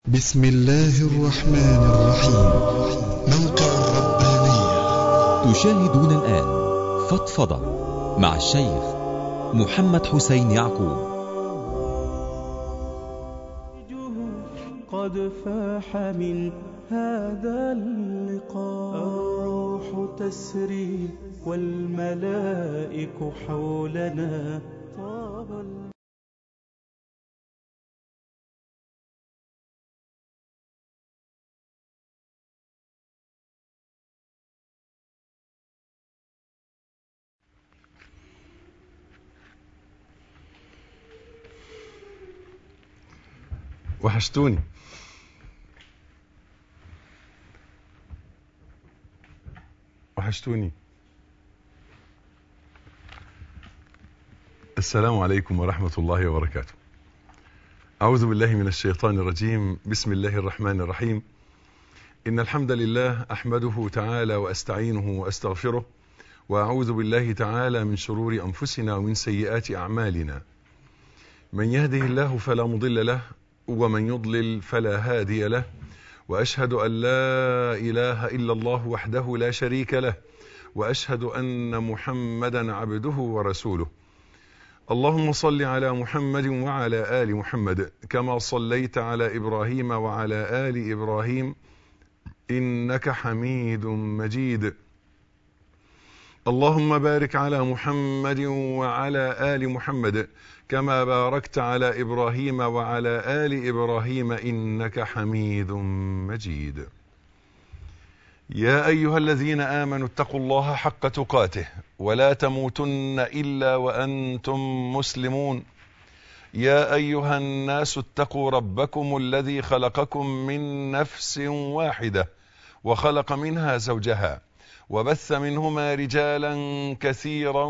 بسم الله الرحمن الرحيم موقع الربانية تشاهدون الآن فضفضة مع الشيخ محمد حسين يعقوب قد فاح من هذا اللقاء الروح تسري والملائك حولنا طاب ال- وحشتوني وحشتوني السلام عليكم ورحمة الله وبركاته أعوذ بالله من الشيطان الرجيم بسم الله الرحمن الرحيم إن الحمد لله أحمده تعالى وأستعينه وأستغفره وأعوذ بالله تعالى من شرور أنفسنا ومن سيئات أعمالنا من يهده الله فلا مضل له ومن يضلل فلا هادي له واشهد ان لا اله الا الله وحده لا شريك له واشهد ان محمدا عبده ورسوله اللهم صل على محمد وعلى ال محمد كما صليت على ابراهيم وعلى ال ابراهيم انك حميد مجيد اللهم بارك على محمد وعلى ال محمد كما باركت على ابراهيم وعلى ال ابراهيم انك حميد مجيد يا ايها الذين امنوا اتقوا الله حق تقاته ولا تموتن الا وانتم مسلمون يا ايها الناس اتقوا ربكم الذي خلقكم من نفس واحده وخلق منها زوجها وبث منهما رجالا كثيرا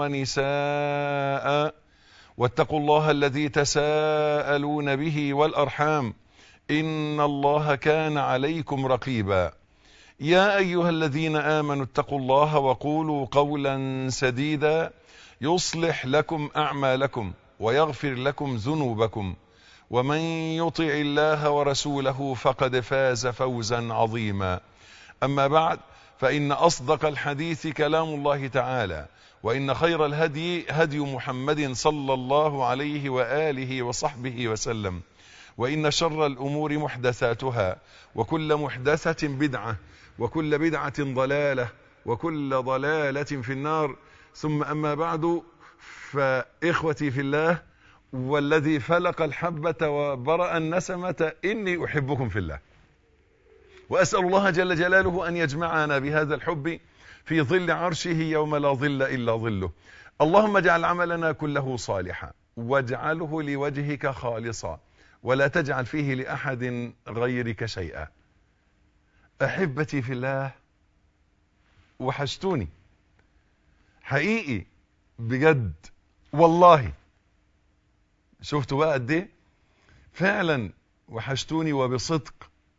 ونساء واتقوا الله الذي تساءلون به والارحام ان الله كان عليكم رقيبا يا ايها الذين امنوا اتقوا الله وقولوا قولا سديدا يصلح لكم اعمالكم ويغفر لكم ذنوبكم ومن يطع الله ورسوله فقد فاز فوزا عظيما اما بعد فان اصدق الحديث كلام الله تعالى وإن خير الهدي هدي محمد صلى الله عليه وآله وصحبه وسلم وإن شر الأمور محدثاتها وكل محدثة بدعة وكل بدعة ضلالة وكل ضلالة في النار ثم أما بعد فإخوتي في الله والذي فلق الحبة وبرأ النسمة إني أحبكم في الله وأسأل الله جل جلاله أن يجمعنا بهذا الحب في ظل عرشه يوم لا ظل إلا ظله اللهم اجعل عملنا كله صالحا واجعله لوجهك خالصا ولا تجعل فيه لأحد غيرك شيئا أحبتي في الله وحشتوني حقيقي بجد والله شفتوا بقى قد ايه فعلا وحشتوني وبصدق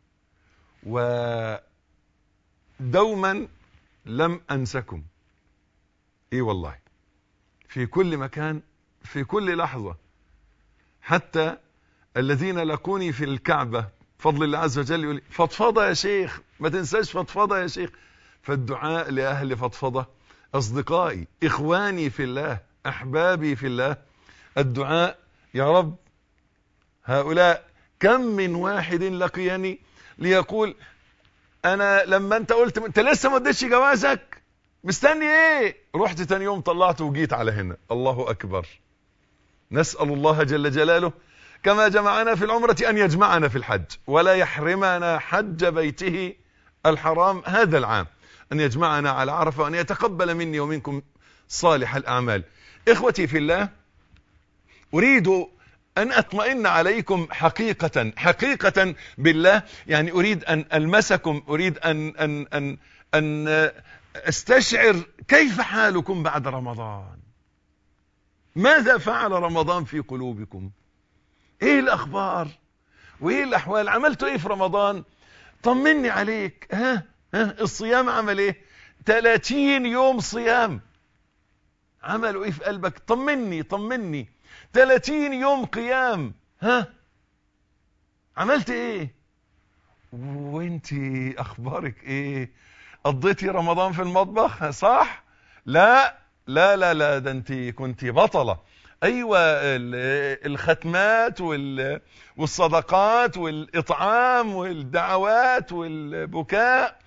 ودوما لم أنسكم ايه والله في كل مكان في كل لحظة حتى الذين لقوني في الكعبة فضل الله عز وجل يقول فضفضة يا شيخ ما تنساش فضفضة يا شيخ فالدعاء لأهل فضفضة أصدقائي إخواني في الله أحبابي في الله الدعاء يا رب هؤلاء كم من واحد لقيني ليقول انا لما انت قلت انت لسه ما اديتش جوازك مستني ايه رحت تاني يوم طلعت وجيت على هنا الله اكبر نسال الله جل جلاله كما جمعنا في العمرة ان يجمعنا في الحج ولا يحرمنا حج بيته الحرام هذا العام ان يجمعنا على عرفة وان يتقبل مني ومنكم صالح الاعمال اخوتي في الله اريد أن أطمئن عليكم حقيقة حقيقة بالله يعني أريد أن ألمسكم أريد أن, أن, أن, أن أستشعر كيف حالكم بعد رمضان ماذا فعل رمضان في قلوبكم إيه الأخبار وإيه الأحوال عملتوا إيه في رمضان طمني عليك ها, ها الصيام عمل إيه 30 يوم صيام عملوا إيه في قلبك طمني طمني 30 يوم قيام ها عملت ايه وانت اخبارك ايه قضيتي رمضان في المطبخ صح لا لا لا لا ده انت كنت بطلة ايوه ال- الختمات وال- والصدقات والاطعام والدعوات والبكاء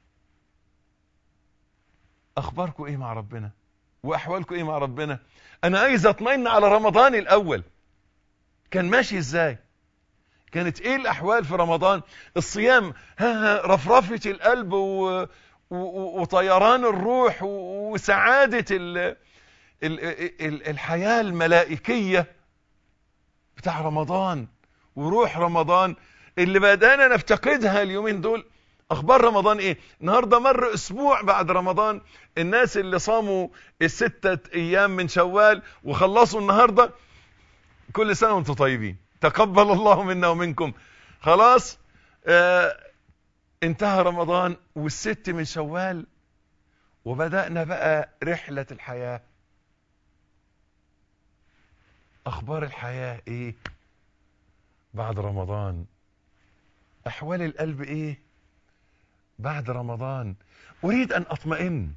اخباركم ايه مع ربنا واحوالكم ايه مع ربنا انا عايز اطمئن على رمضان الاول كان ماشي ازاي كانت ايه الاحوال في رمضان الصيام ها ها رفرفة القلب و... و... و- وطيران الروح و... وسعادة ال... ال... ال... الحياة الملائكية بتاع رمضان وروح رمضان اللي بدأنا نفتقدها اليومين دول اخبار رمضان ايه النهاردة مر اسبوع بعد رمضان الناس اللي صاموا الستة ايام من شوال وخلصوا النهاردة كل سنة وانتم طيبين تقبل الله منا ومنكم خلاص آه انتهى رمضان والست من شوال وبدأنا بقى رحلة الحياة اخبار الحياة ايه بعد رمضان احوال القلب ايه بعد رمضان اريد ان اطمئن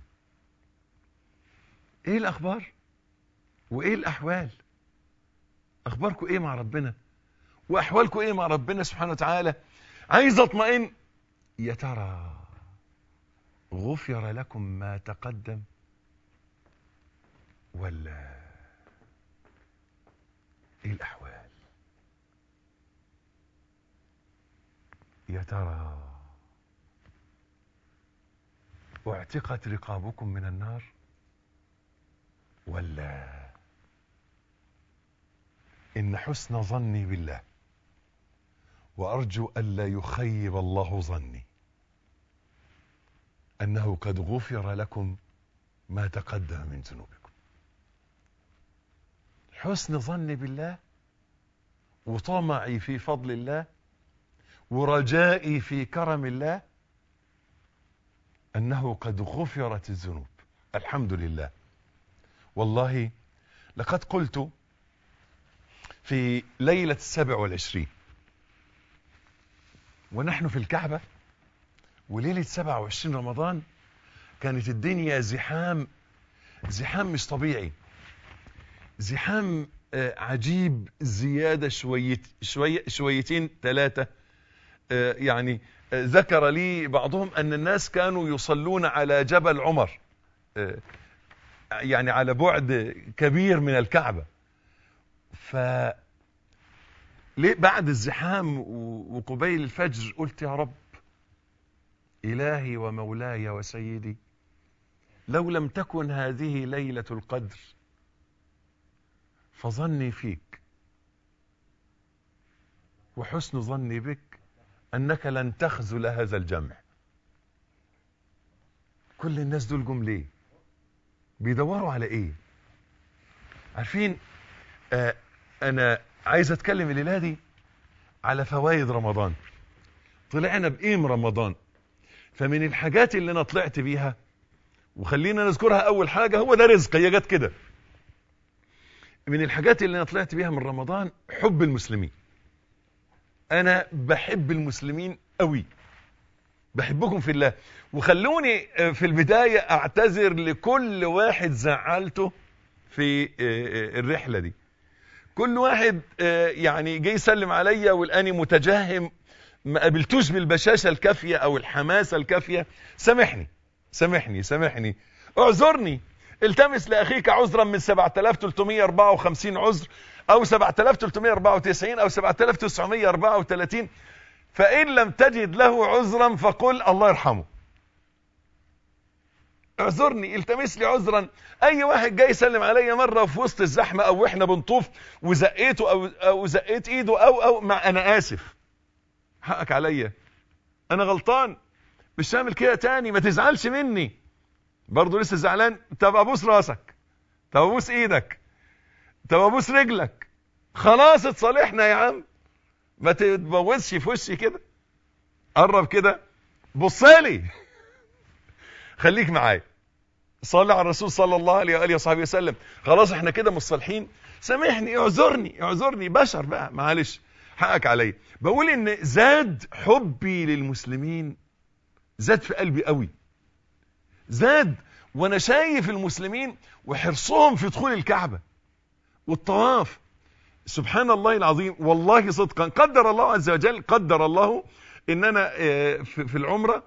ايه الاخبار وايه الاحوال اخباركم ايه مع ربنا واحوالكم ايه مع ربنا سبحانه وتعالى عايز اطمئن يا ترى غفر لكم ما تقدم ولا ايه الاحوال يا ترى اعتقت رقابكم من النار ولا إن حسن ظني بالله وأرجو ألا يخيب الله ظني أنه قد غفر لكم ما تقدم من ذنوبكم حسن ظني بالله وطمعي في فضل الله ورجائي في كرم الله أنه قد غفرت الذنوب الحمد لله والله لقد قلت في ليلة السابع والعشرين ونحن في الكعبة وليلة سبع وعشرين رمضان كانت الدنيا زحام زحام مش طبيعي زحام آه، عجيب زيادة شويت شوية شويتين ثلاثة آه، يعني آه، ذكر لي بعضهم أن الناس كانوا يصلون على جبل عمر آه، يعني على بعد كبير من الكعبة ف ليه بعد الزحام و- وقبيل الفجر قلت يا رب إلهي ومولاي وسيدي لو لم تكن هذه ليلة القدر فظني فيك وحسن ظني بك أنك لن تخذل هذا الجمع كل الناس دول جم ليه بيدوروا على ايه عارفين آه انا عايز اتكلم الليله دي على فوائد رمضان طلعنا بقيم رمضان فمن الحاجات اللي انا طلعت بيها وخلينا نذكرها اول حاجه هو ده رزق هي جت كده من الحاجات اللي انا طلعت بيها من رمضان حب المسلمين انا بحب المسلمين قوي بحبكم في الله وخلوني آه، في البداية اعتذر لكل واحد زعلته في آه، آه، الرحلة دي كل واحد آه، يعني جاي يسلم عليا والاني متجهم ما قابلتوش بالبشاشة الكافية او الحماسة الكافية سامحني سامحني سامحني اعذرني التمس لاخيك عذرا من 7354 عذر او 7394 او 7934 فإن لم تجد له عذرا فقل الله يرحمه اعذرني التمس لي عذرا اي واحد جاي يسلم عليا مره في وسط الزحمه او احنا بنطوف وزقيته او او زقيت ايده او او مع انا اسف حقك عليا انا غلطان مش هعمل كده تاني ما تزعلش مني برضه لسه زعلان طب ابوس راسك طب ابوس ايدك طب ابوس رجلك خلاص اتصالحنا يا عم ما تتبوسش في وشي كده قرب كده بصالي خليك معايا صلي على الرسول صلى الله عليه واله وصحبه وسلم خلاص احنا كده مصالحين سامحني اعذرني اعذرني بشر بقى معلش حقك عليا بقول ان زاد حبي للمسلمين زاد في قلبي قوي زاد وانا شايف المسلمين وحرصهم في دخول الكعبة والطواف سبحان الله العظيم والله صدقا قدر الله عز وجل قدر الله ان انا آه، في في العمرة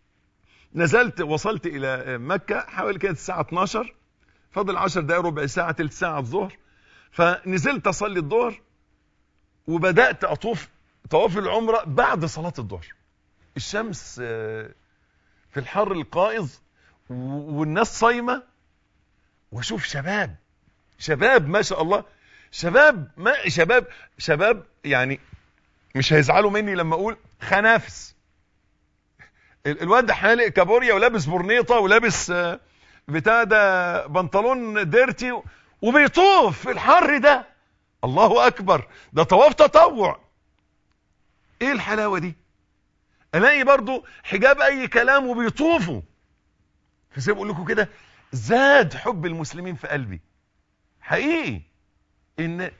نزلت وصلت الى آه، مكة حوالي كانت الساعة 12 فضل 10 دقايق ربع ساعة تلت ساعة الظهر فنزلت اصلي الظهر وبدأت اطوف طواف العمرة بعد صلاة الظهر الشمس آه، في الحر القائظ و- والناس صايمة واشوف شباب شباب ما شاء الله شباب ما شباب شباب يعني مش هيزعلوا مني لما اقول خنافس ال- الواد ده حالق كابوريا ولابس برنيطه ولابس آه، بتاع ده بنطلون ديرتي و- وبيطوف في الحر ده الله اكبر ده طواف تطوع ايه الحلاوه دي الاقي برضو حجاب اي كلام وبيطوفوا فزي ما بقول لكم كده زاد حب المسلمين في قلبي حقيقي ان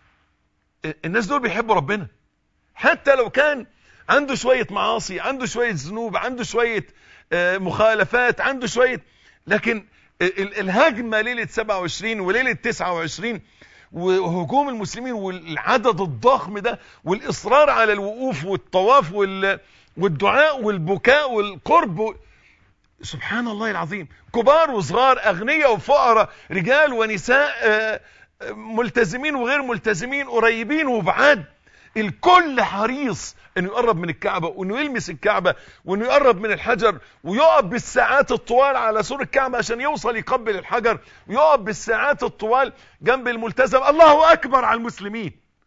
الناس دول بيحبوا ربنا حتى لو كان عنده شوية معاصي عنده شوية ذنوب عنده شوية آه، مخالفات عنده شوية لكن ال- ال- الهجمة ليلة 27 وليلة 29 وهجوم المسلمين والعدد الضخم ده والإصرار على الوقوف والطواف وال- والدعاء والبكاء والقرب و- سبحان الله العظيم كبار وصغار أغنياء وفقراء رجال ونساء آه، آه، ملتزمين وغير ملتزمين قريبين وبعاد الكل حريص انه يقرب من الكعبة وانه يلمس الكعبة وانه يقرب من الحجر ويقف بالساعات الطوال على سور الكعبة عشان يوصل يقبل الحجر ويقف بالساعات الطوال جنب الملتزم الله اكبر على المسلمين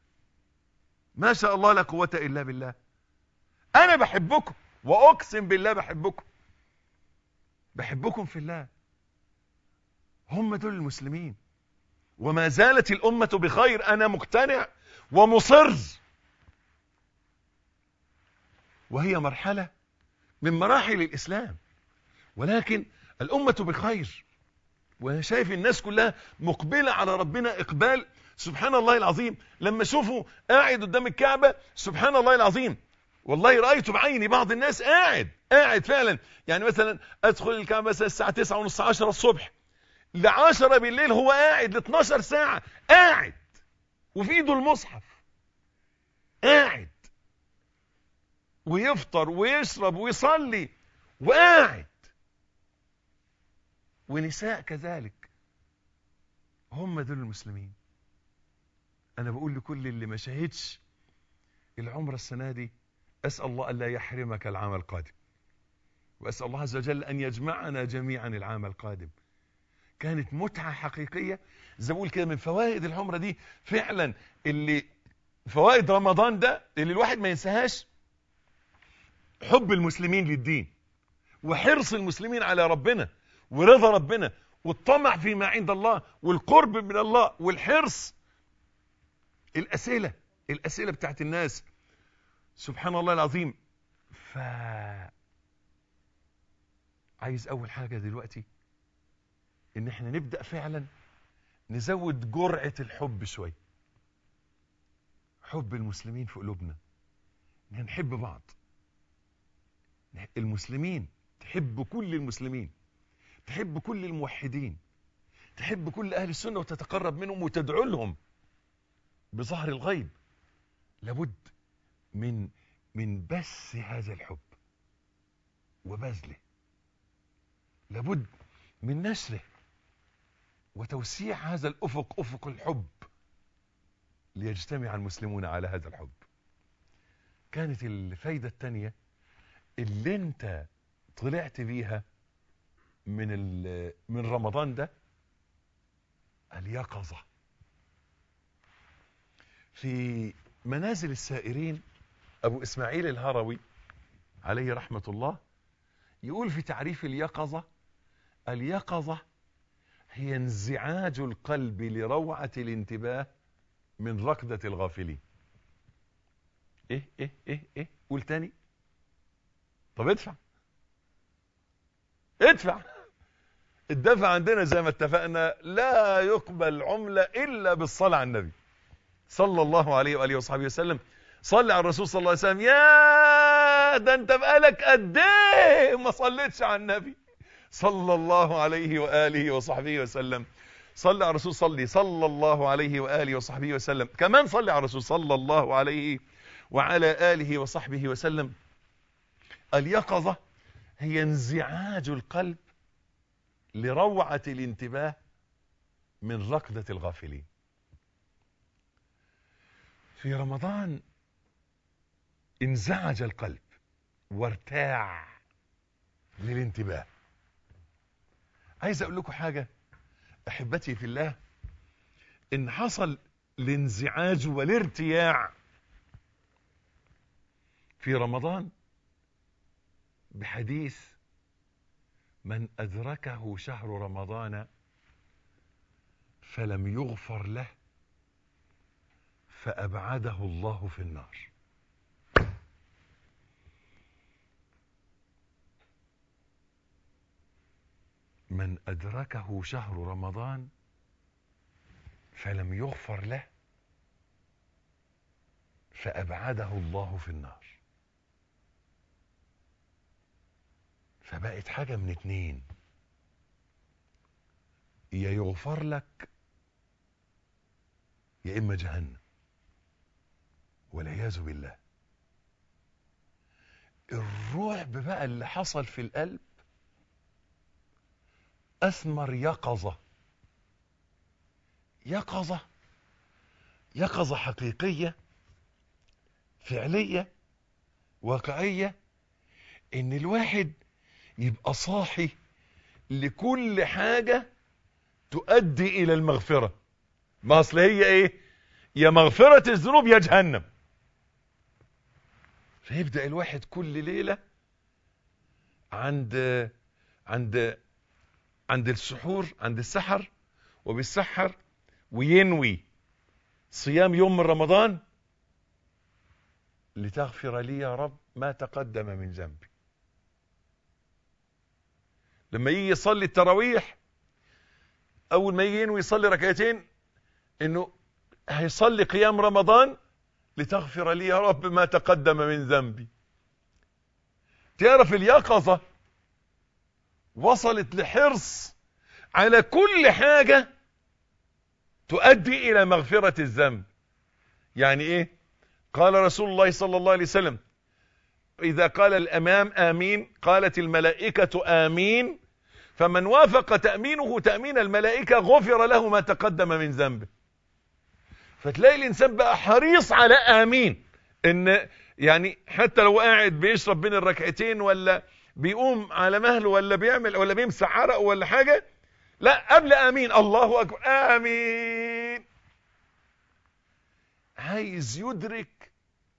ما شاء الله لا قوة الا بالله انا بحبكم واقسم بالله بحبكم بحبكم في الله هم دول المسلمين وما زالت الأمة بخير أنا مقتنع ومصر وهي مرحلة من مراحل الإسلام ولكن الأمة بخير وأنا شايف الناس كلها مقبلة على ربنا إقبال سبحان الله العظيم لما شوفوا قاعد قدام الكعبة سبحان الله العظيم والله رأيت بعيني بعض الناس قاعد قاعد فعلا يعني مثلا أدخل الكعبة مثلا الساعة 9 ونص 10 الصبح ل 10 بالليل هو قاعد ل 12 ساعة قاعد وفي ايده المصحف قاعد ويفطر ويشرب ويصلي وقاعد ونساء كذلك هم دول المسلمين انا بقول لكل اللي ما شهدش العمرة السنة دي اسأل الله ألا يحرمك العام القادم واسأل الله عز وجل ان يجمعنا جميعا العام القادم كانت متعة حقيقية زي ما بقول كده من فوائد العمرة دي فعلا اللي فوائد رمضان ده اللي الواحد ما ينساهاش حب المسلمين للدين وحرص المسلمين على ربنا ورضا ربنا والطمع فيما عند الله والقرب من الله والحرص الأسئلة الأسئلة بتاعت الناس سبحان الله العظيم ف عايز أول حاجة دلوقتي ان احنا نبدأ فعلا نزود جرعة الحب شوي حب المسلمين في قلوبنا ان نحب بعض المسلمين تحب كل المسلمين تحب كل الموحدين تحب كل اهل السنة وتتقرب منهم وتدعو لهم بظهر الغيب لابد من من بث هذا الحب وبذله لابد من نشره وتوسيع هذا الأفق أفق الحب ليجتمع المسلمون على هذا الحب كانت الفايدة التانية اللي انت طلعت بيها من من رمضان ده اليقظة في منازل السائرين أبو إسماعيل الهروي عليه رحمة الله يقول في تعريف اليقظة اليقظة هي انزعاج القلب لروعة الانتباه من ركضة الغافلين ايه ايه ايه ايه قول تاني طب ادفع ادفع الدفع عندنا زي ما اتفقنا لا يقبل عملة الا بالصلاة على النبي صلى الله عليه وآله وصحبه وسلم صلي على الرسول صلى الله عليه وسلم يا ده انت بقالك قد ايه ما صليتش على النبي صلى الله عليه واله وصحبه وسلم صلي على الرسول صلي صلى الله عليه واله وصحبه وسلم كمان صلي على الرسول صلى الله عليه وعلى اله وصحبه وسلم اليقظه هي انزعاج القلب لروعه الانتباه من ركضه الغافلين في رمضان انزعج القلب وارتاع للانتباه عايز اقول لكم حاجه احبتي في الله ان حصل الانزعاج والارتياع في رمضان بحديث من ادركه شهر رمضان فلم يغفر له فابعده الله في النار من أدركه شهر رمضان فلم يغفر له فأبعده الله في النار فبقت حاجة من اتنين يا يغفر لك يا إما جهنم والعياذ بالله الرعب بقى اللي حصل في القلب أثمر يقظة يقظة يقظة حقيقية فعلية واقعية إن الواحد يبقى صاحي لكل حاجة تؤدي إلى المغفرة ما أصل هي إيه يا مغفرة الذنوب يا جهنم فيبدأ الواحد كل ليلة عند عند عند السحور عند السحر وبالسحر وينوي صيام يوم من رمضان لتغفر لي يا رب ما تقدم من ذنبي لما يجي يصلي التراويح اول ما يجي ينوي يصلي ركعتين انه هيصلي قيام رمضان لتغفر لي يا رب ما تقدم من ذنبي تعرف اليقظه وصلت لحرص على كل حاجة تؤدي إلى مغفرة الذنب يعني إيه قال رسول الله صلى الله عليه وسلم إذا قال الأمام آمين قالت الملائكة آمين فمن وافق تأمينه تأمين الملائكة غفر له ما تقدم من ذنبه فتلاقي الإنسان بقى حريص على آمين إن يعني حتى لو قاعد بيشرب بين الركعتين ولا بيقوم على مهله ولا بيعمل ولا بيمسح عرقه ولا حاجة لا قبل امين الله اكبر امين عايز يدرك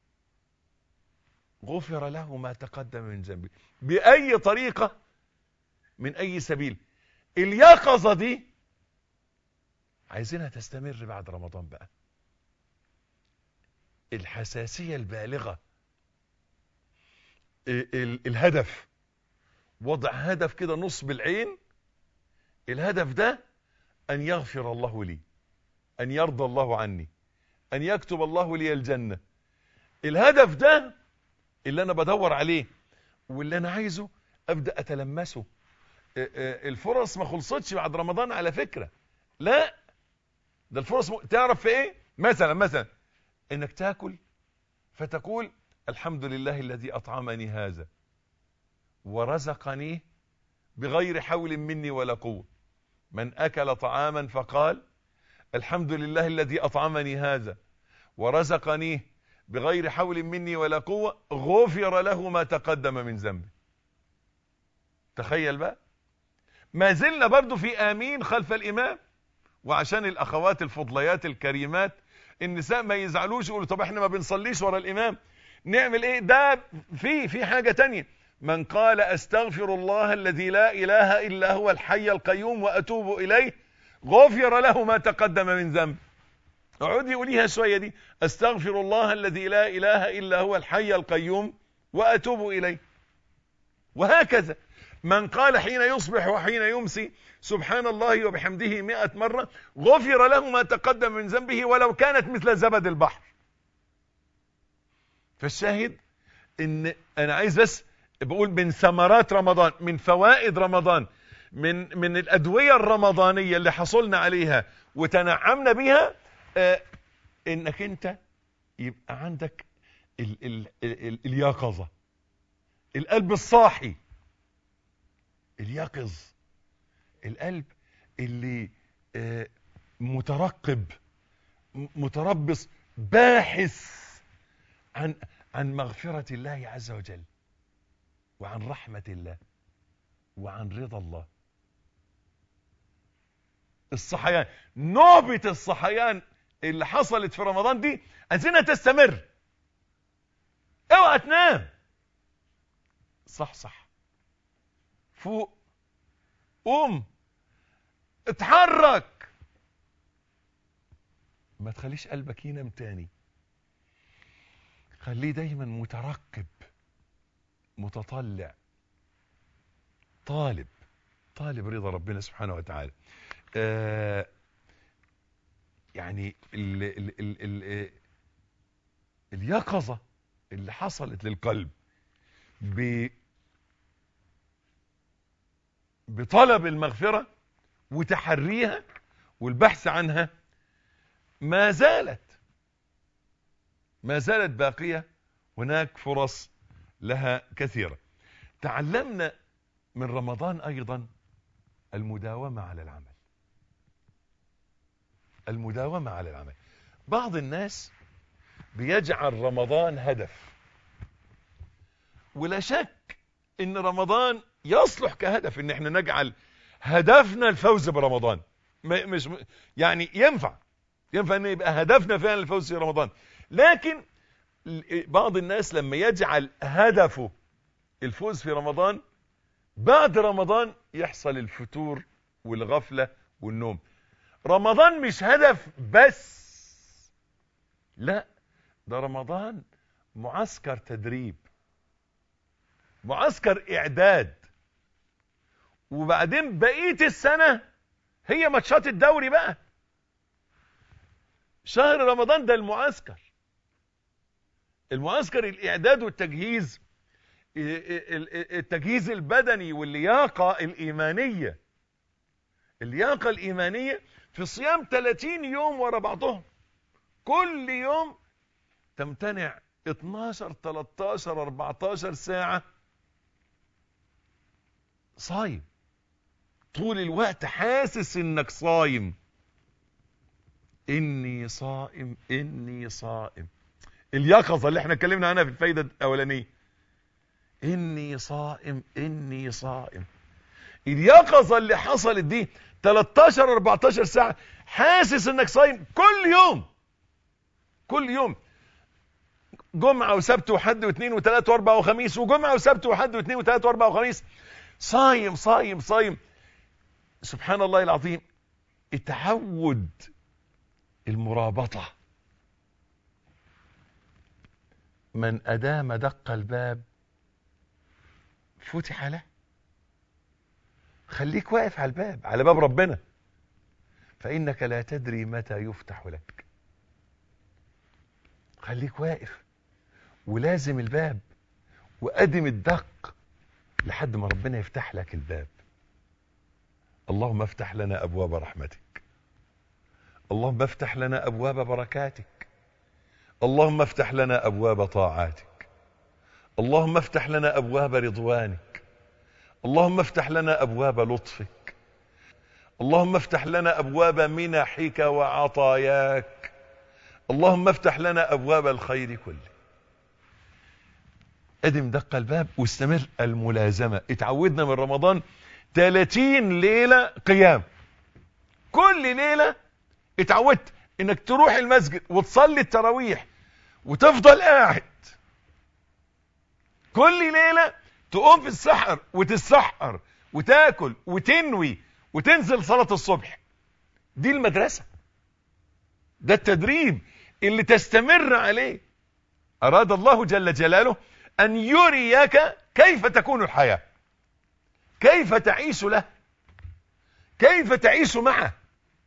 غفر له ما تقدم من ذنبه باي طريقة من اي سبيل اليقظة دي عايزينها تستمر بعد رمضان بقى الحساسية البالغة ال ال الهدف وضع هدف كده نصب العين الهدف ده أن يغفر الله لي أن يرضى الله عني أن يكتب الله لي الجنة الهدف ده اللي أنا بدور عليه واللي أنا عايزه أبدأ أتلمسه الفرص ما خلصتش بعد رمضان على فكرة لا ده الفرص م... تعرف في ايه مثلا مثلا انك تاكل فتقول الحمد لله الذي اطعمني هذا ورزقني بغير حول مني ولا قوة من أكل طعاما فقال الحمد لله الذي أطعمني هذا ورزقني بغير حول مني ولا قوة غفر له ما تقدم من ذنبي تخيل بقى ما زلنا برضو في آمين خلف الإمام وعشان الأخوات الفضليات الكريمات النساء ما يزعلوش يقولوا طب احنا ما بنصليش ورا الإمام نعمل ايه ده في في حاجة تانية من قال استغفر الله الذي لا اله الا هو الحي القيوم واتوب اليه غفر له ما تقدم من ذنب اقعدي قوليها شويه دي استغفر الله الذي لا اله الا هو الحي القيوم واتوب اليه وهكذا من قال حين يصبح وحين يمسي سبحان الله وبحمده مئة مرة غفر له ما تقدم من ذنبه ولو كانت مثل زبد البحر فالشاهد ان انا عايز بس بقول من ثمرات رمضان من فوائد رمضان من من الادويه الرمضانيه اللي حصلنا عليها وتنعمنا بيها آه انك انت يبقى عندك ال ال ال ال اليقظه القلب الصاحي اليقظ القلب اللي آه مترقب م- متربص باحث عن عن مغفرة الله عز وجل وعن رحمة الله وعن رضا الله الصحيان نوبة الصحيان اللي حصلت في رمضان دي عايزينها تستمر اوعى تنام صح صح فوق قوم اتحرك ما تخليش قلبك ينام تاني خليه دايما مترقب متطلع طالب طالب رضا ربنا سبحانه وتعالى آه يعني ال ال ال ال اليقظة اللي حصلت للقلب ب بطلب المغفرة وتحريها والبحث عنها ما زالت ما زالت باقية هناك فرص لها كثيرة تعلمنا من رمضان أيضا المداومة على العمل المداومة على العمل بعض الناس بيجعل رمضان هدف ولا شك ان رمضان يصلح كهدف ان احنا نجعل هدفنا الفوز برمضان م- مش م- يعني ينفع ينفع ان يبقى هدفنا فعلا الفوز في رمضان لكن ال- بعض الناس لما يجعل هدفه الفوز في رمضان بعد رمضان يحصل الفتور والغفلة والنوم رمضان مش هدف بس لا ده رمضان معسكر تدريب معسكر اعداد وبعدين بقية السنة هي ماتشات الدوري بقى شهر رمضان ده المعسكر المعسكر الاعداد والتجهيز التجهيز البدني واللياقة الايمانية اللياقة الايمانية في صيام 30 يوم ورا بعضهم كل يوم تمتنع 12 13 14 ساعة صايم طول الوقت حاسس انك صايم اني صائم اني صائم اليقظة اللي احنا اتكلمنا عنها في الفايدة الاولانية اني صائم اني صائم اليقظة اللي حصلت دي 13 14 ساعة حاسس انك صايم كل يوم كل يوم جمعة وسبت وحد واثنين وثلاث واربع وخميس وجمعة وسبت وحد واثنين وثلاث واربع وخميس صايم صايم صايم سبحان الله العظيم اتعود المرابطة من أدام دق الباب فتح له خليك واقف على الباب على باب ربنا فإنك لا تدري متى يفتح لك خليك واقف ولازم الباب وأدم الدق لحد ما ربنا يفتح لك الباب اللهم افتح لنا أبواب رحمتك اللهم افتح لنا أبواب بركاتك اللهم افتح لنا أبواب طاعاتك اللهم افتح لنا أبواب رضوانك اللهم افتح لنا أبواب لطفك اللهم افتح لنا أبواب منحك وعطاياك اللهم افتح لنا أبواب الخير كله ادم دق الباب واستمر الملازمة اتعودنا من رمضان 30 ليلة قيام كل ليلة اتعودت انك تروح المسجد وتصلي التراويح وتفضل قاعد كل ليلة تقوم في السحر وتتسحر وتاكل وتنوي وتنزل صلاة الصبح دي المدرسة ده التدريب اللي تستمر عليه أراد الله جل جلاله أن يريك كيف تكون الحياة كيف تعيش له كيف تعيش معه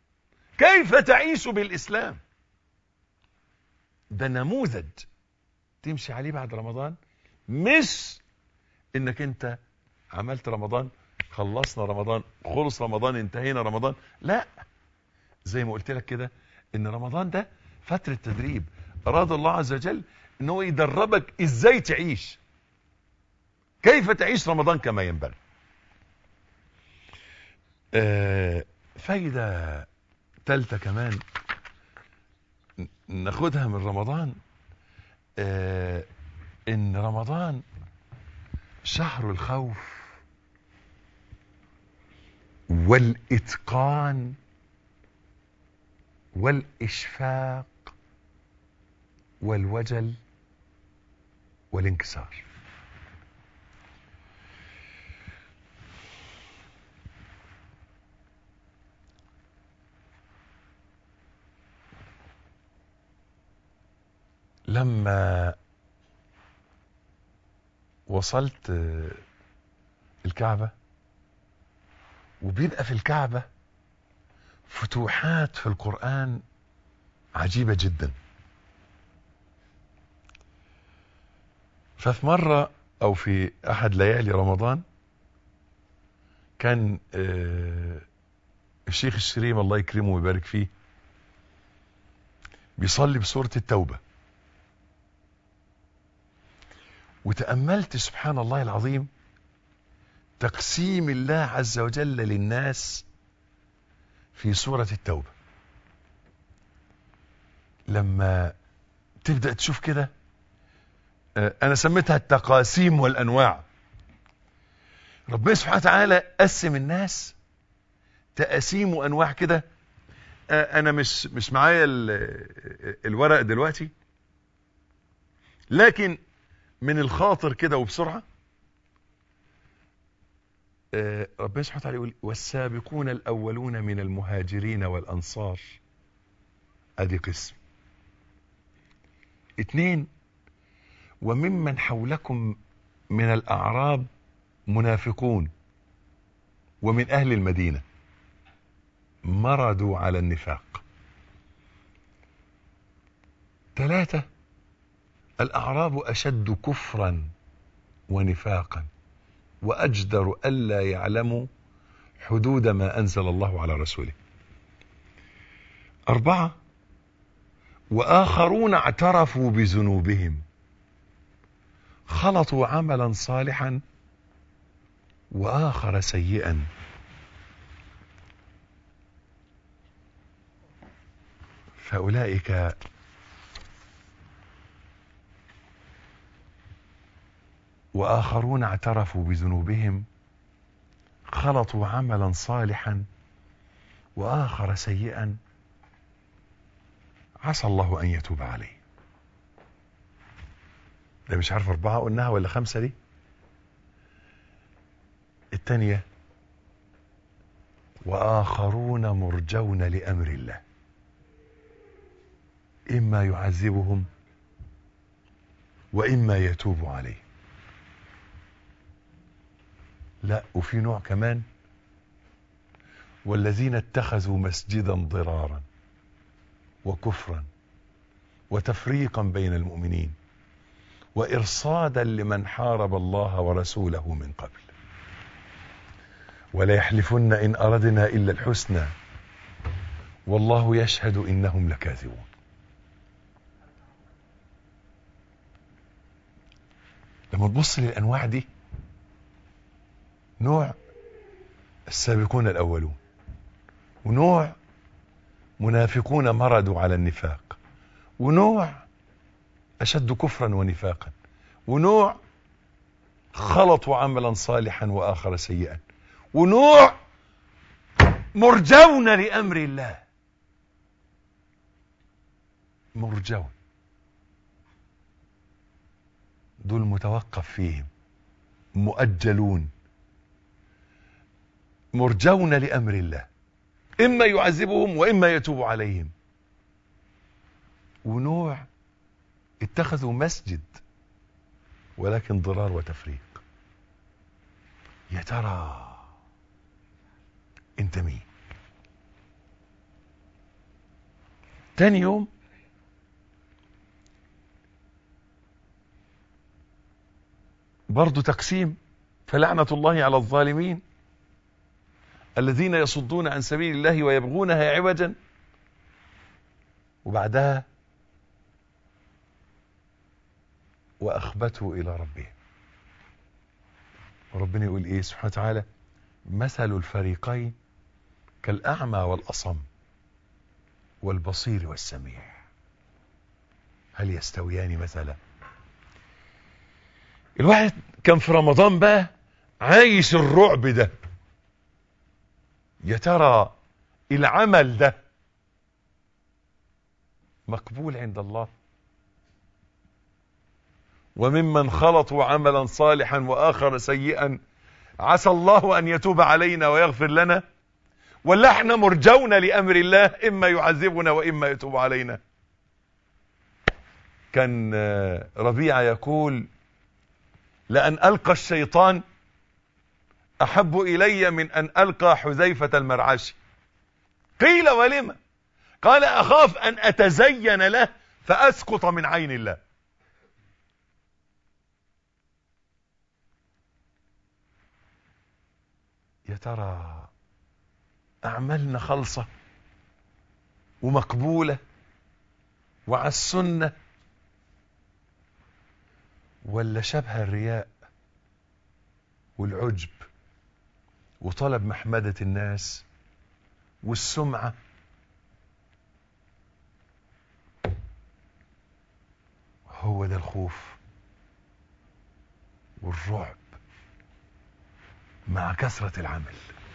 كيف تعيش بالإسلام ده نموذج تمشي عليه بعد رمضان مش انك انت عملت رمضان خلصنا رمضان خلص رمضان انتهينا رمضان لا زي ما قلت لك كده ان رمضان ده فترة تدريب اراد الله عز وجل ان هو يدربك ازاي تعيش كيف تعيش رمضان كما ينبغي آه فايدة تالتة كمان ن- ناخدها من رمضان آه ان رمضان شهر الخوف والاتقان والاشفاق والوجل والانكسار لما وصلت آه، الكعبة وبيبقى في الكعبة فتوحات في القرآن عجيبة جدا ففي مرة أو في أحد ليالي رمضان كان آه، الشيخ الشريم الله يكرمه ويبارك فيه بيصلي بسورة التوبة وتأملت سبحان الله العظيم تقسيم الله عز وجل للناس في سورة التوبة لما تبدأ تشوف كده آه، أنا سميتها التقاسيم والأنواع ربنا سبحانه وتعالى قسم الناس تقاسيم وأنواع كده آه، أنا مش مش معايا ال- الورق دلوقتي لكن من الخاطر كده وبسرعة آه، ربنا سبحانه وتعالى يقول والسابقون الأولون من المهاجرين والأنصار أدي قسم اتنين وممن حولكم من الأعراب منافقون ومن أهل المدينة مردوا على النفاق ثلاثة الأعراب أشد كفرا ونفاقا وأجدر ألا يعلموا حدود ما أنزل الله على رسوله أربعة وآخرون اعترفوا بذنوبهم خلطوا عملا صالحا وآخر سيئا فأولئك وآخرون اعترفوا بذنوبهم خلطوا عملا صالحا وآخر سيئا عسى الله أن يتوب عليه ده مش عارف أربعة قلناها ولا خمسة دي التانية وآخرون مرجون لأمر الله إما يعذبهم وإما يتوب عليه لا وفي نوع كمان والذين اتخذوا مسجدا ضرارا وكفرا وتفريقا بين المؤمنين وإرصادا لمن حارب الله ورسوله من قبل ولا يحلفن إن أردنا إلا الحسنى والله يشهد إنهم لكاذبون لما تبص للأنواع دي نوع السابقون الأولون ونوع منافقون مردوا على النفاق ونوع أشد كفرا ونفاقا ونوع خلطوا عملا صالحا وآخر سيئا ونوع مرجون لأمر الله مرجون دول متوقف فيهم مؤجلون مرجون لأمر الله إما يعذبهم وإما يتوب عليهم ونوع اتخذوا مسجد ولكن ضرار وتفريق يا ترى انت مين تاني يوم برضو تقسيم فلعنة الله على الظالمين الذين يصدون عن سبيل الله ويبغونها عوجا وبعدها وأخبته إلى ربهم وربنا يقول إيه سبحانه وتعالى مثل الفريقين كالأعمى والأصم والبصير والسميع هل يستويان مثلا الواحد كان في رمضان بقى عايش الرعب ده يا ترى العمل ده مقبول عند الله وممن خلطوا عملا صالحا واخر سيئا عسى الله ان يتوب علينا ويغفر لنا ولا احنا مرجون لامر الله اما يعذبنا واما يتوب علينا كان ربيعه يقول لان القى الشيطان احب الي من ان القى حذيفه المرعشي قيل ولم قال اخاف ان اتزين له فاسقط من عين الله يا ترى اعمالنا خالصه ومقبوله وعلى السنه ولا شبه الرياء والعجب وطلب محمده الناس والسمعه هو ده الخوف والرعب مع كثرة العمل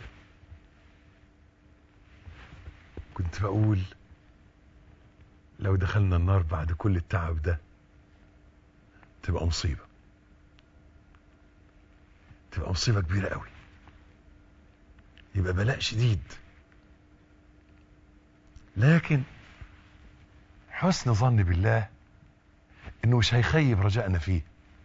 كنت بقول لو دخلنا النار بعد كل التعب ده تبقى مصيبة تبقى مصيبة كبيرة قوي يبقى بلاء شديد لكن حسن ظن بالله انه مش هيخيب رجائنا فيه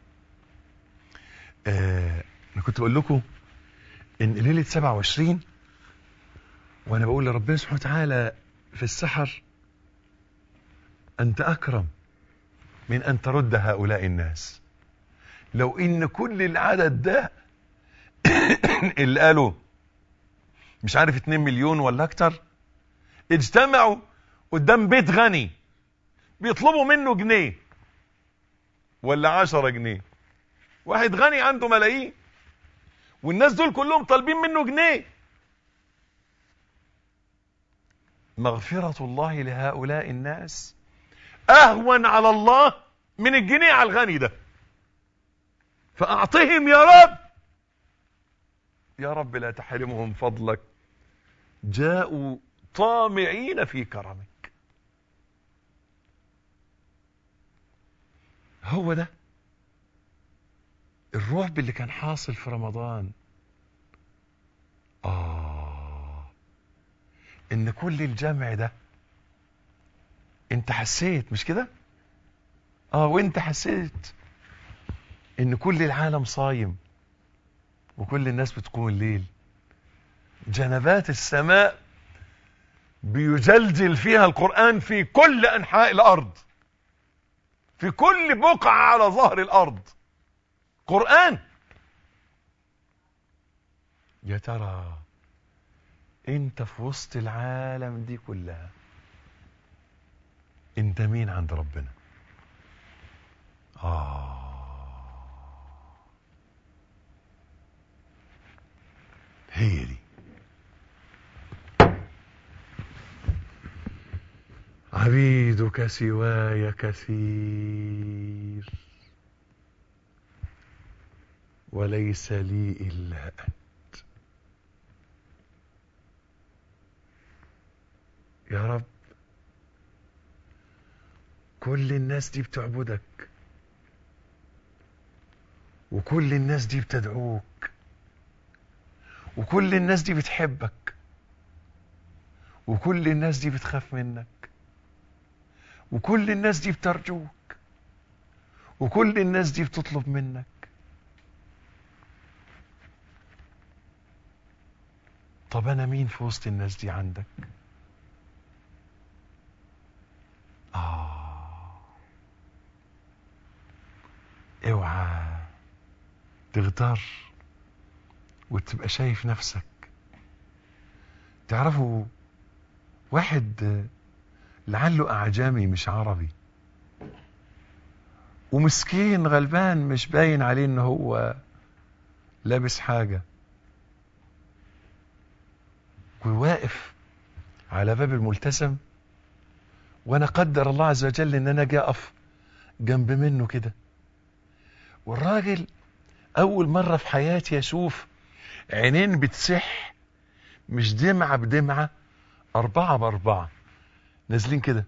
آه انا كنت بقول لكم ان ليله 27 وانا بقول لربنا سبحانه وتعالى في السحر انت اكرم من ان ترد هؤلاء الناس لو ان كل العدد ده اللي قالوا مش عارف 2 مليون ولا اكتر اجتمعوا قدام بيت غني بيطلبوا منه جنيه ولا عشرة جنيه واحد غني عنده ملايين والناس دول كلهم طالبين منه جنيه مغفرة الله لهؤلاء الناس أهون على الله من الجنيه على الغني ده فأعطهم يا رب يا رب لا تحرمهم فضلك جاءوا طامعين في كرمك هو ده الرعب اللي كان حاصل في رمضان آه إن كل الجمع ده أنت حسيت مش كده؟ آه وأنت حسيت إن كل العالم صايم وكل الناس بتقوم الليل جنبات السماء بيجلجل فيها القرآن في كل أنحاء الأرض في كل بقعة على ظهر الأرض قرآن يا ترى انت في وسط العالم دي كلها انت مين عند ربنا آه هي دي عبيدك سواي كثير وليس لي إلا أنت يا رب كل الناس دي بتعبدك وكل الناس دي بتدعوك وكل الناس دي بتحبك وكل الناس دي بتخاف منك وكل الناس دي بترجوك وكل الناس دي بتطلب منك طب انا مين في وسط الناس دي عندك اه اوعى تغتر وتبقى شايف نفسك تعرفوا واحد آه، لعله اعجمي مش عربي ومسكين غلبان مش باين عليه ان هو لابس حاجة وواقف على باب الملتزم وانا قدر الله عز وجل ان انا اجي اقف جنب منه كده والراجل اول مرة في حياتي اشوف عينين بتسح مش دمعة بدمعة اربعة باربعة نازلين كده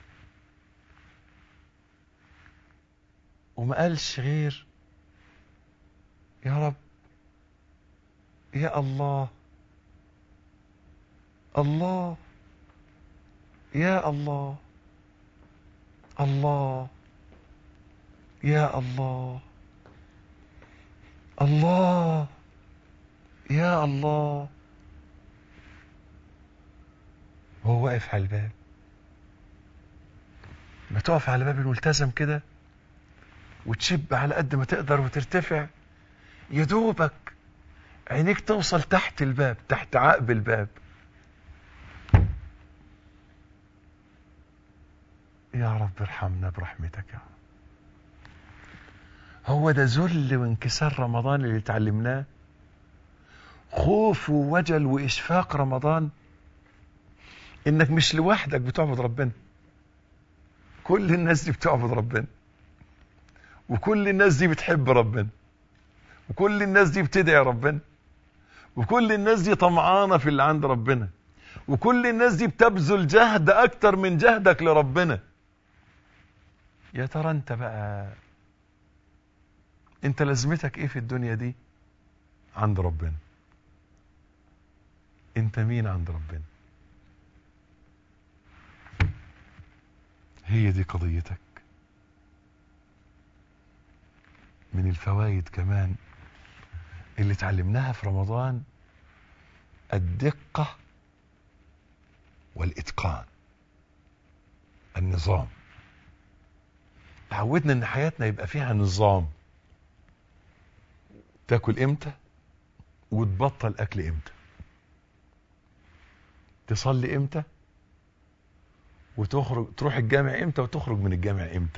وما قالش غير يا رب يا الله الله يا الله الله يا الله الله يا الله وهو واقف على الباب ما تقف على باب الملتزم كده وتشب على قد ما تقدر وترتفع يا دوبك عينيك توصل تحت الباب تحت عقب الباب يا رب ارحمنا برحمتك يا رب هو ده ذل وانكسار رمضان اللي اتعلمناه خوف ووجل واشفاق رمضان انك مش لوحدك بتعبد ربنا كل الناس دي بتعبد ربنا وكل الناس دي بتحب ربنا وكل الناس دي بتدعي ربنا وكل الناس دي طمعانة في اللي عند ربنا وكل الناس دي بتبذل جهد اكتر من جهدك لربنا يا ترى انت بقى انت لازمتك ايه في الدنيا دي عند ربنا انت مين عند ربنا هي دي قضيتك من الفوائد كمان اللي اتعلمناها في رمضان الدقة والإتقان النظام تعودنا ان حياتنا يبقى فيها نظام تاكل امتى وتبطل اكل امتى تصلي امتى وتخرج تروح الجامع امتى وتخرج من الجامع امتى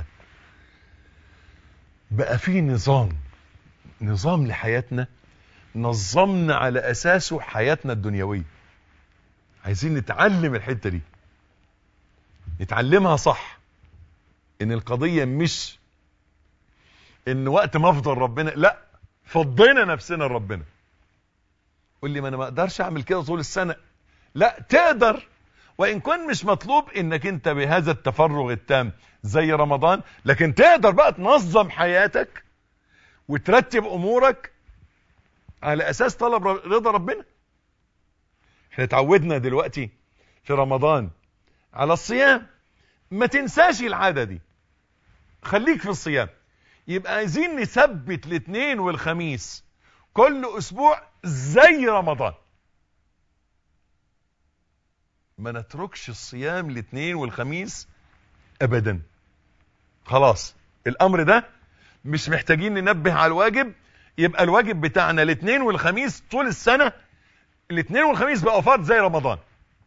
بقى في نظام نظام لحياتنا نظمنا على اساسه حياتنا الدنيويه عايزين نتعلم الحته دي نتعلمها صح ان القضيه مش ان وقت ما افضل ربنا لا فضينا نفسنا لربنا قول لي ما انا ما اقدرش اعمل كده طول السنه لا تقدر وان كان مش مطلوب انك انت بهذا التفرغ التام زي رمضان لكن تقدر بقى تنظم حياتك وترتب امورك على اساس طلب رضا ربنا احنا اتعودنا دلوقتي في رمضان على الصيام ما تنساش العاده دي خليك في الصيام يبقى عايزين نثبت الاثنين والخميس كل اسبوع زي رمضان ما نتركش الصيام الاثنين والخميس ابدا خلاص الامر ده مش محتاجين ننبه على الواجب يبقى الواجب بتاعنا الاثنين والخميس طول السنة الاثنين والخميس بقى فرض زي رمضان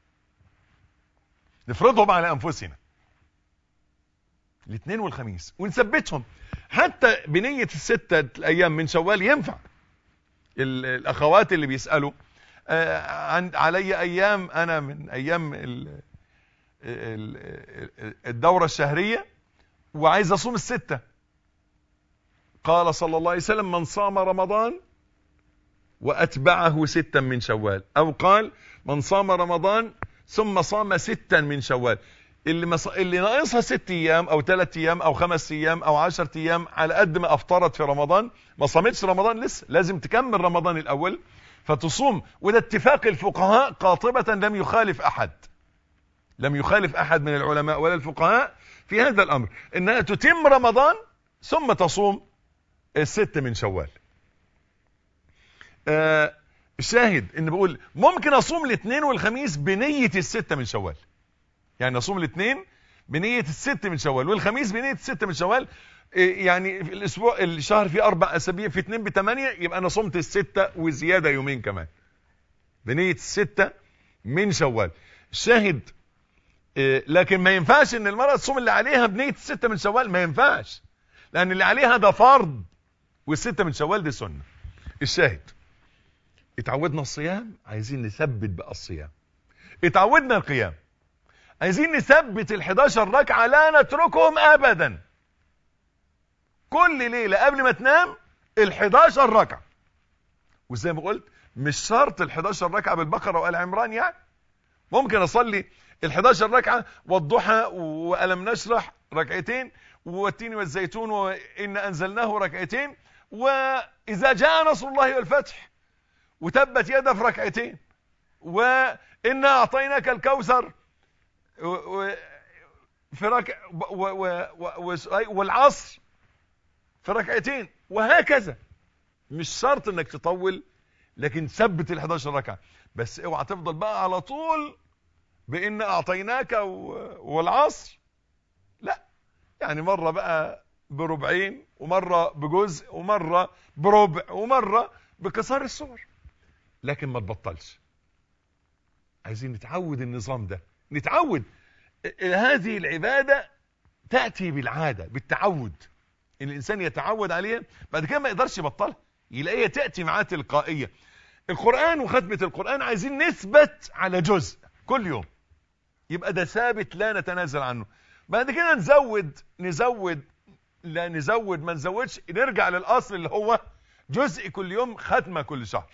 نفرضهم على انفسنا الاثنين والخميس ونثبتهم حتى بنية الستة الايام من شوال ينفع الاخوات اللي بيسألوا آه عن علي ايام انا من ايام ال ال الدورة الشهرية وعايز اصوم الستة قال صلى الله عليه وسلم من صام رمضان واتبعه ستا من شوال او قال من صام رمضان ثم صام ستا من شوال اللي مص... اللي ناقصها ست ايام او ثلاث ايام او خمس ايام او عشر ايام على قد ما افطرت في رمضان ما صامتش رمضان لسه لازم تكمل رمضان الاول فتصوم وده اتفاق الفقهاء قاطبة لم يخالف احد لم يخالف احد من العلماء ولا الفقهاء في هذا الامر انها تتم رمضان ثم تصوم الست من شوال آه الشاهد ان بقول ممكن اصوم الاثنين والخميس بنية الستة من شوال يعني اصوم الاثنين بنية الست من شوال والخميس بنية الست من شوال إيه يعني في الاسبوع الشهر فيه اربع اسابيع في اتنين بثمانية يبقى انا صمت الستة وزيادة يومين كمان بنية الستة من شوال شاهد إيه لكن ما ينفعش ان المرأة تصوم اللي عليها بنية الستة من شوال ما ينفعش لان اللي عليها ده فرض والستة من شوال دي سنة الشاهد اتعودنا الصيام عايزين نثبت بقى الصيام اتعودنا القيام عايزين نثبت ال 11 ركعة لا نتركهم ابدا كل ليلة قبل ما تنام ال 11 ركعة وزي ما قلت مش شرط ال 11 ركعة بالبقرة وآل عمران يعني ممكن اصلي ال 11 ركعة والضحى وألم نشرح ركعتين والتين والزيتون وإن أنزلناه ركعتين وإذا جاء نصر الله والفتح وتبت يدا في ركعتين وإنا أعطيناك الكوثر و و في ركع و و و والعصر في ركعتين وهكذا مش شرط انك تطول لكن ثبت ال 11 ركعه بس اوعى تفضل بقى على طول بان اعطيناك والعصر لا يعني مره بقى بربعين ومره بجزء ومره بربع ومره بكسار السور لكن ما تبطلش عايزين نتعود النظام ده نتعود هذه العباده تاتي بالعاده بالتعود ان الانسان يتعود عليها بعد كده ما يقدرش يبطلها يلاقيها تاتي معاه تلقائيه القران وختمه القران عايزين نثبت على جزء كل يوم يبقى ده ثابت لا نتنازل عنه بعد كده نزود نزود لا نزود ما نزودش نرجع للاصل اللي هو جزء كل يوم ختمه كل شهر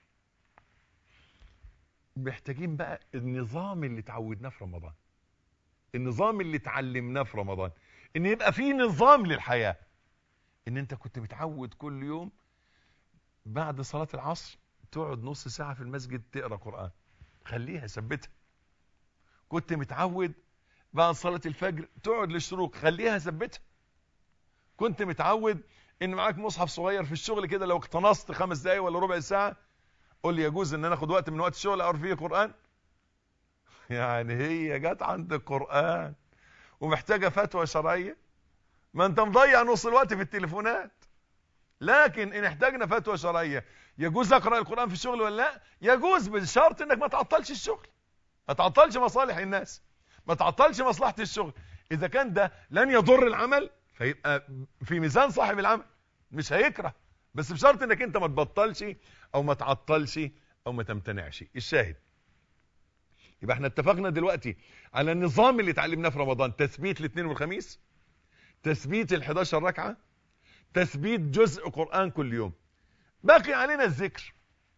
محتاجين بقى النظام اللي اتعودناه في رمضان النظام اللي اتعلمناه في رمضان ان يبقى في نظام للحياة ان انت كنت متعود كل يوم بعد صلاة العصر تقعد نص ساعة في المسجد تقرأ قرآن خليها ثبتها كنت متعود بعد صلاة الفجر تقعد للشروق خليها ثبتها كنت متعود ان معاك مصحف صغير في الشغل كده لو اقتنصت خمس دقايق ولا ربع ساعة قول لي يجوز ان انا اخد وقت من وقت الشغل اقرا فيه قرآن يعني هي جت عند القرآن ومحتاجة فتوى شرعية ما انت مضيع نص الوقت في التليفونات لكن ان احتاجنا فتوى شرعية يجوز اقرأ القرآن في الشغل ولا لا يجوز بالشرط انك ما تعطلش الشغل ما تعطلش مصالح الناس ما تعطلش مصلحة الشغل اذا كان ده لن يضر العمل فيبقى في ميزان صاحب العمل مش هيكره بس بشرط انك انت ما تبطلش او ما تعطلش او ما تمتنعش الشاهد يبقى احنا اتفقنا دلوقتي على النظام اللي اتعلمناه في رمضان تثبيت الاثنين والخميس تثبيت ال 11 ركعه تثبيت جزء قرآن كل يوم باقي علينا الذكر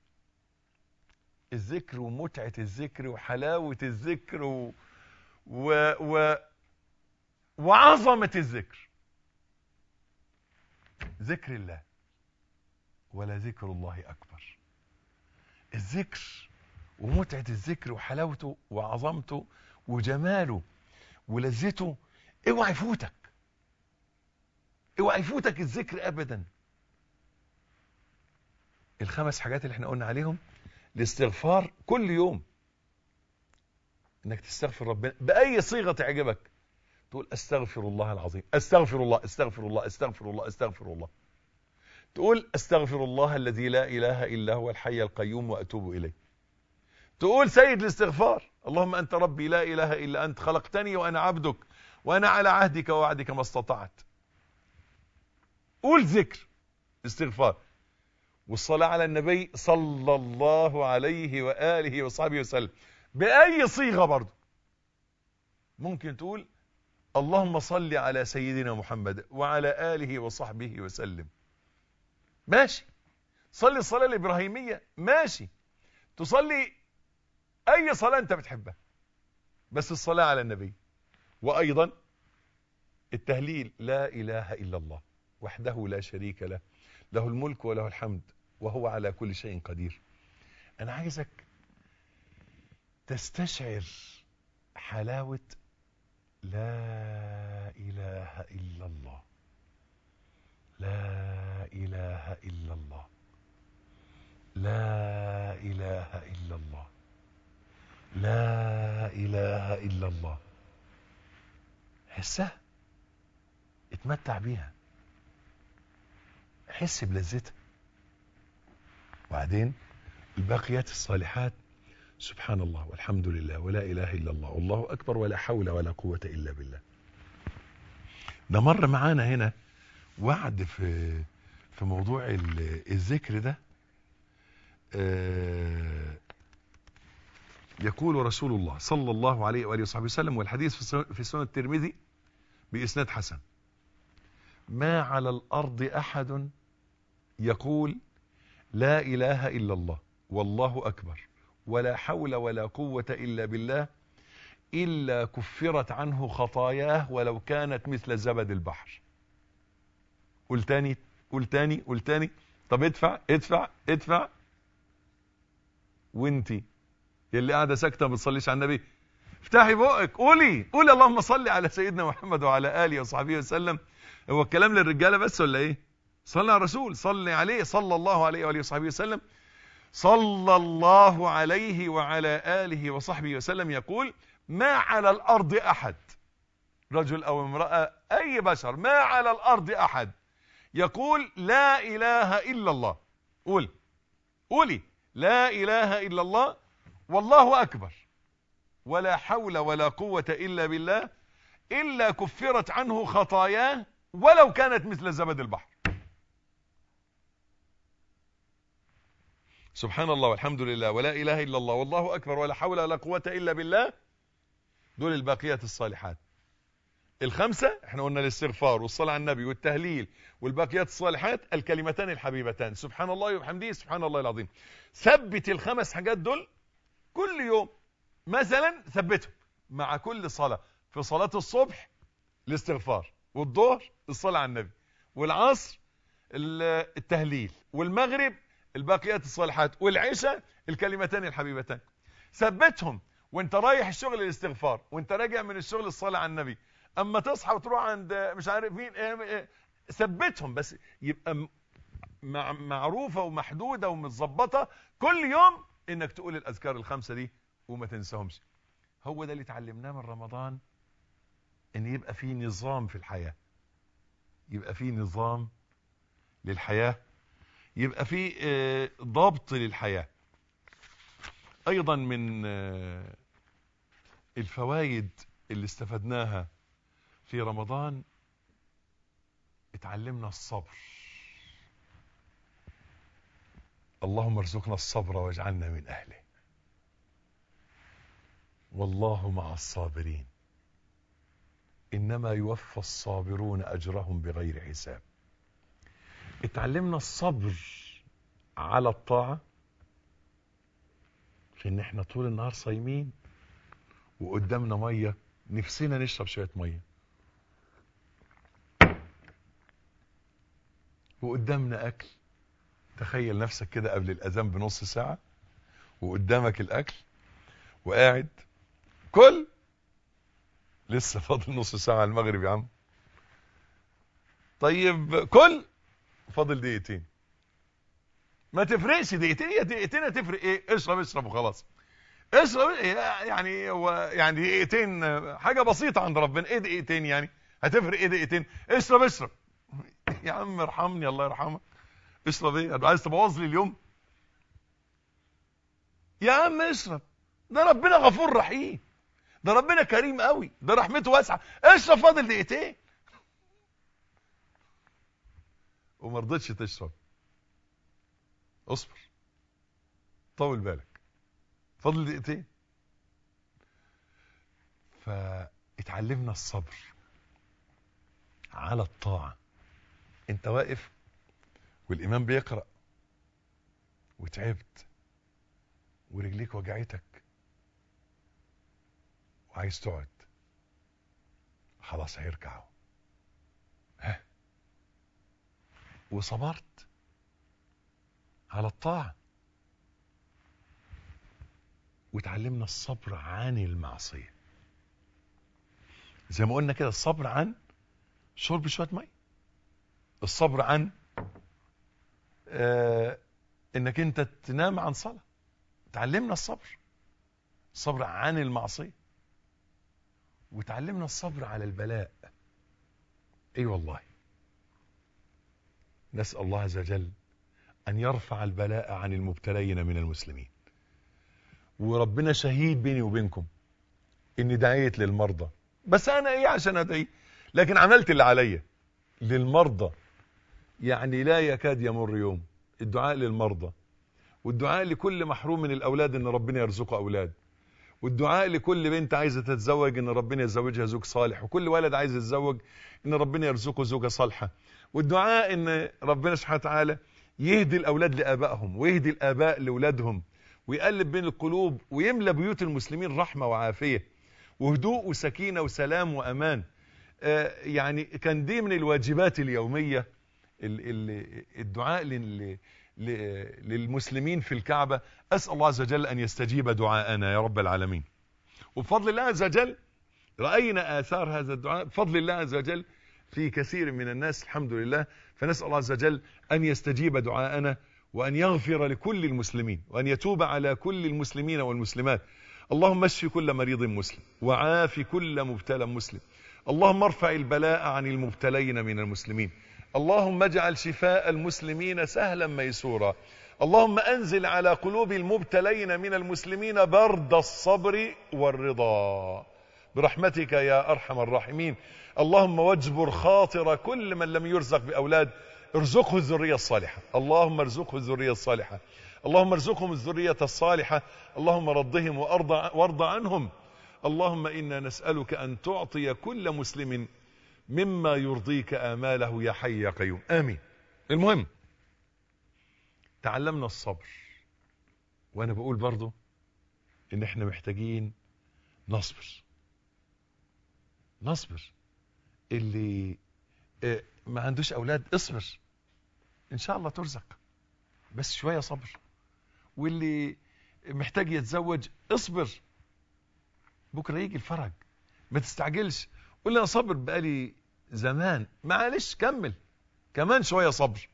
الذكر ومتعة الذكر وحلاوة الذكر و... و... و... وعظمة الذكر ذكر الله ولا ذكر الله أكبر الذكر ومتعة الذكر وحلاوته وعظمته وجماله ولذته اوعى يفوتك اوعى يفوتك الذكر ابدا الخمس حاجات اللي احنا قلنا عليهم الاستغفار كل يوم انك تستغفر ربنا باي صيغه تعجبك تقول استغفر الله العظيم استغفر الله استغفر الله استغفر الله استغفر الله تقول استغفر الله الذي لا اله الا هو الحي القيوم واتوب اليه تقول سيد الاستغفار اللهم انت ربي لا اله الا انت خلقتني وانا عبدك وانا على عهدك ووعدك ما استطعت قول ذكر استغفار والصلاة على النبي صلى الله عليه وآله وصحبه وسلم بأي صيغة برضو ممكن تقول اللهم صل على سيدنا محمد وعلى آله وصحبه وسلم ماشي صلي الصلاة الإبراهيمية ماشي تصلي أي صلاة أنت بتحبها بس الصلاة على النبي وأيضا التهليل لا إله إلا الله وحده لا شريك له له الملك وله الحمد وهو على كل شيء قدير أنا عايزك تستشعر حلاوة لا إله إلا الله لا إله إلا الله لا إله إلا الله لا إله إلا الله حسها اتمتع بيها حس بلذتها وبعدين الباقيات الصالحات سبحان الله والحمد لله ولا اله الا الله والله اكبر ولا حول ولا قوه الا بالله ده مر معانا هنا وعد في في موضوع ال- الذكر ده آه، يقول رسول الله صلى الله عليه واله وصحبه وسلم والحديث في سنن- في سنن الترمذي باسناد حسن ما على الارض احد يقول لا اله الا الله والله اكبر ولا حول ولا قوه الا بالله الا كفرت عنه خطاياه ولو كانت مثل زبد البحر قول تاني قول تاني قول تاني طب ادفع ادفع ادفع وانتي اللي قاعده ساكته ما بتصليش على النبي افتحي بقك قولي قولي اللهم صل على سيدنا محمد وعلى اله وصحبه وسلم هو الكلام للرجاله بس ولا ايه صلي على الرسول صلي عليه صلى الله عليه واله وصحبه وسلم صلى الله عليه وعلى اله وصحبه وسلم يقول ما على الارض احد رجل او امراه اي بشر ما على الارض احد يقول لا اله الا الله قول قولي لا اله الا الله والله اكبر ولا حول ولا قوه الا بالله الا كفرت عنه خطاياه ولو كانت مثل زبد البحر سبحان الله والحمد لله ولا اله الا الله والله اكبر ولا حول ولا قوه الا بالله دول الباقيات الصالحات الخمسه احنا قلنا الاستغفار والصلاه على النبي والتهليل والباقيات الصالحات الكلمتان الحبيبتان سبحان الله وبحمده سبحان الله العظيم ثبت الخمس حاجات دول كل يوم مثلا ثبتهم مع كل صلاه في صلاه الصبح الاستغفار والظهر الصلاه على النبي والعصر ال- التهليل والمغرب الباقيات الصالحات والعشاء الكلمتان الحبيبتان ثبتهم وانت رايح الشغل الاستغفار وانت راجع من الشغل الصلاه على النبي اما تصحى وتروح عند مش عارف مين إيه إيه ثبتهم بس يبقى م- مع معروفه ومحدوده ومتظبطه كل يوم انك تقول الاذكار الخمسه دي وما تنساهمش هو ده اللي اتعلمناه من رمضان ان يبقى في نظام في الحياه يبقى في نظام للحياه يبقى في آه، ضبط للحياه ايضا من آه، الفوائد اللي استفدناها في رمضان اتعلمنا الصبر اللهم ارزقنا الصبر واجعلنا من اهله والله مع الصابرين انما يوفى الصابرون اجرهم بغير حساب اتعلمنا الصبر على الطاعه في ان احنا طول النهار صايمين وقدامنا ميه نفسنا نشرب شويه ميه وقدامنا اكل تخيل نفسك كده قبل الاذان بنص ساعه وقدامك الاكل وقاعد كل لسه فاضل نص ساعه على المغرب يا عم طيب كل فاضل دقيقتين ما تفرقش دقيقتين هي دقيقتين هتفرق ايه اشرب اشرب وخلاص اشرب إيه؟ يعني هو يعني دقيقتين حاجه بسيطه عند ربنا ايه دقيقتين يعني هتفرق ايه دقيقتين اشرب اشرب يا عم ارحمني الله يرحمك اشرب ايه أنا عايز تبوظ لي اليوم يا عم اشرب ده ربنا غفور رحيم ده ربنا كريم قوي ده رحمته واسعه اشرب فاضل دقيقتين وما رضيتش تشرب اصبر طول بالك فاضل دقيقتين فاتعلمنا الصبر على الطاعه انت واقف والامام بيقرا وتعبت ورجليك وجعتك وعايز تقعد خلاص هيركعوا ها وصبرت على الطاعه وتعلمنا الصبر عن المعصيه زي ما قلنا كده الصبر عن شرب شويه ميه الصبر عن آه انك انت تنام عن صلاه تعلمنا الصبر الصبر عن المعصيه وتعلمنا الصبر على البلاء اي والله نسأل الله عز وجل أن يرفع البلاء عن المبتلين من المسلمين وربنا شهيد بيني وبينكم إني دعيت للمرضى بس أنا إيه عشان أدعي لكن عملت اللي عليا للمرضى يعني لا يكاد يمر يوم الدعاء للمرضى والدعاء لكل محروم من الأولاد إن ربنا يرزقه أولاد والدعاء لكل بنت عايزة تتزوج إن ربنا يزوجها زوج صالح وكل ولد عايز يتزوج إن ربنا يرزقه زوجة صالحة والدعاء إن ربنا سبحانه وتعالى يهدي الأولاد لآبائهم ويهدي الآباء لأولادهم ويقلب بين القلوب ويملى بيوت المسلمين رحمة وعافية وهدوء وسكينة وسلام وأمان آه يعني كان دي من الواجبات اليومية ال- ال- الدعاء لل- ل- للمسلمين في الكعبة أسأل الله عز وجل أن يستجيب دعاءنا يا رب العالمين وبفضل الله عز وجل رأينا آثار هذا الدعاء بفضل الله عز وجل في كثير من الناس الحمد لله فنسأل الله عز وجل أن يستجيب دعاءنا وأن يغفر لكل المسلمين وأن يتوب على كل المسلمين والمسلمات اللهم اشف كل مريض مسلم وعاف كل مبتلى مسلم اللهم ارفع البلاء عن المبتلين من المسلمين اللهم اجعل شفاء المسلمين سهلا ميسورا اللهم انزل على قلوب المبتلين من المسلمين برد الصبر والرضا برحمتك يا ارحم الراحمين اللهم واجبر خاطر كل من لم يرزق باولاد ارزقه الذريه الصالحه اللهم ارزقه الذريه الصالحه اللهم ارزقهم الذريه الصالحه اللهم رضهم وارضى وارض عنهم اللهم انا نسالك ان تعطي كل مسلم مما يرضيك آماله يا حي يا قيوم آمين المهم تعلمنا الصبر وأنا بقول برضو إن إحنا محتاجين نصبر نصبر اللي آه، ما عندوش أولاد اصبر إن شاء الله ترزق بس شوية صبر واللي محتاج يتزوج اصبر بكرة يجي الفرج ما تستعجلش قول لي انا صابر بقالي زمان معلش كمل كمان شويه صبر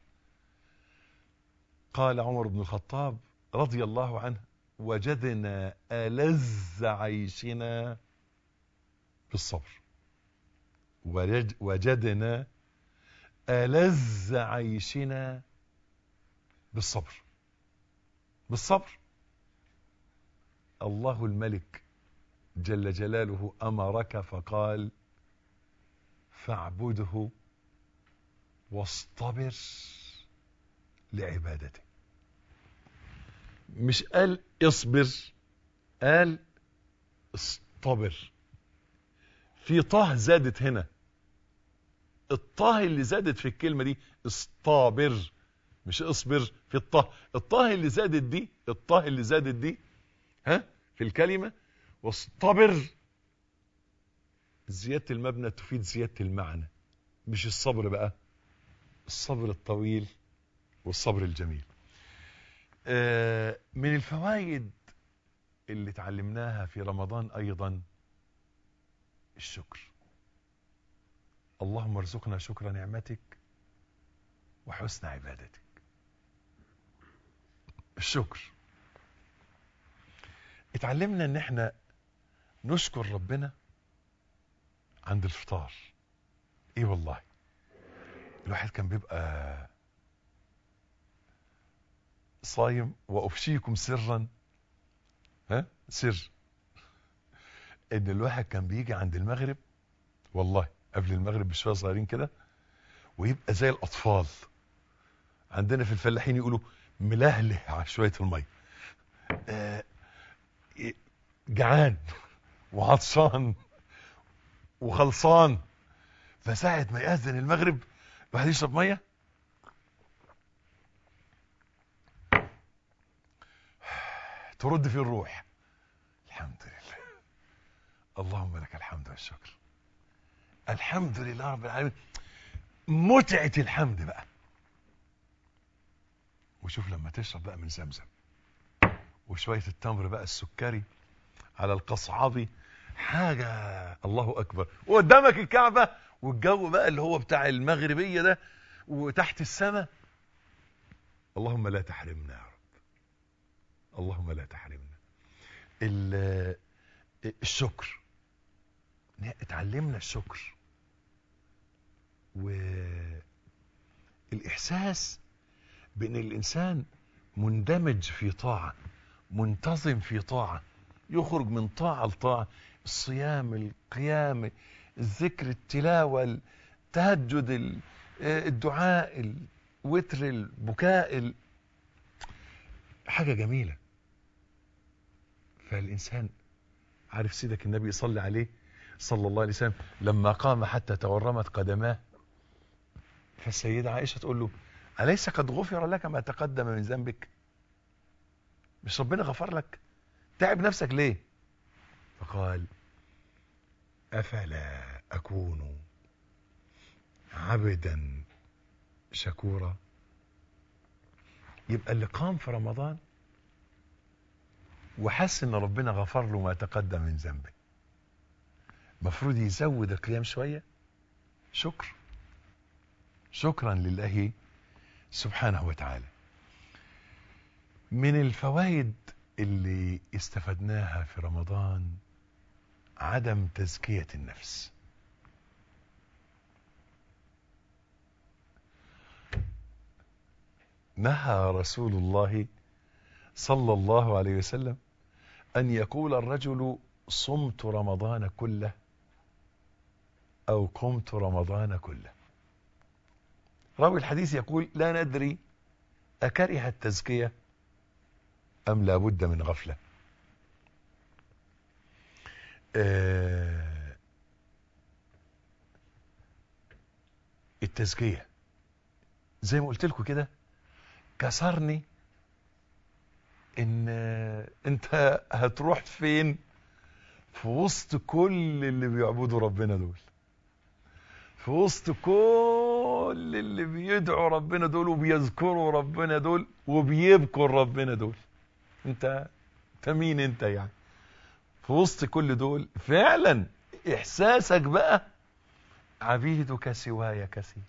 قال عمر بن الخطاب رضي الله عنه وجدنا ألذ عيشنا بالصبر وجد وجدنا ألذ عيشنا بالصبر بالصبر الله الملك جل جلاله أمرك فقال فاعبده واصطبر لعبادته مش قال اصبر قال اصطبر في طه زادت هنا الطه اللي زادت في الكلمة دي اصطابر مش اصبر في الطه الطه اللي زادت دي الطه اللي زادت دي ها في الكلمة واصطبر زيادة المبنى تفيد زيادة المعنى مش الصبر بقى الصبر الطويل والصبر الجميل آه، من الفوائد اللي تعلمناها في رمضان أيضا الشكر اللهم ارزقنا شكر نعمتك وحسن عبادتك الشكر اتعلمنا ان احنا نشكر ربنا عند الفطار ايه والله الواحد كان بيبقى صايم وافشيكم سرا ها سر ان الواحد كان بيجي عند المغرب والله قبل المغرب بشويه صغيرين كده ويبقى زي الاطفال عندنا في الفلاحين يقولوا ملهله على شويه الميه آه جعان وعطشان وخلصان فساعة ما يأذن المغرب الواحد يشرب ميه ترد في الروح الحمد لله اللهم لك الحمد والشكر الحمد لله رب العالمين متعة الحمد بقى وشوف لما تشرب بقى من زمزم وشوية التمر بقى السكري على القصعبي حاجة الله أكبر وقدامك الكعبة والجو بقى اللي هو بتاع المغربية ده وتحت السماء اللهم لا تحرمنا يا رب اللهم لا تحرمنا ال- الشكر اتعلمنا الشكر و الاحساس بان الانسان مندمج في طاعة منتظم في طاعة يخرج من طاعة لطاعة الصيام القيام الذكر التلاوة التهجد ال- آه، الدعاء الوتر البكاء ال- حاجة جميلة فالإنسان عارف سيدك النبي صلى عليه صلى الله عليه وسلم لما قام حتى تورمت قدماه فالسيدة عائشة تقول له أليس قد غفر لك ما تقدم من ذنبك مش ربنا غفر لك تعب نفسك ليه فقال أفلا أكون عبدا شكورا يبقى اللي قام في رمضان وحس ان ربنا غفر له ما تقدم من ذنبه المفروض يزود القيام شوية شكر شكرا لله سبحانه وتعالى من الفوائد اللي استفدناها في رمضان عدم تزكية النفس نهى رسول الله صلى الله عليه وسلم أن يقول الرجل صمت رمضان كله أو قمت رمضان كله راوي الحديث يقول لا ندري أكره التزكية أم لا بد من غفلة آه التزكية زي ما قلت لكم كده كسرني ان انت هتروح فين في وسط كل اللي بيعبدوا ربنا دول في وسط كل اللي بيدعوا ربنا دول وبيذكروا ربنا دول وبيبكوا ربنا دول انت انت مين انت يعني في وسط كل دول فعلا احساسك بقى عبيدك سواي كثير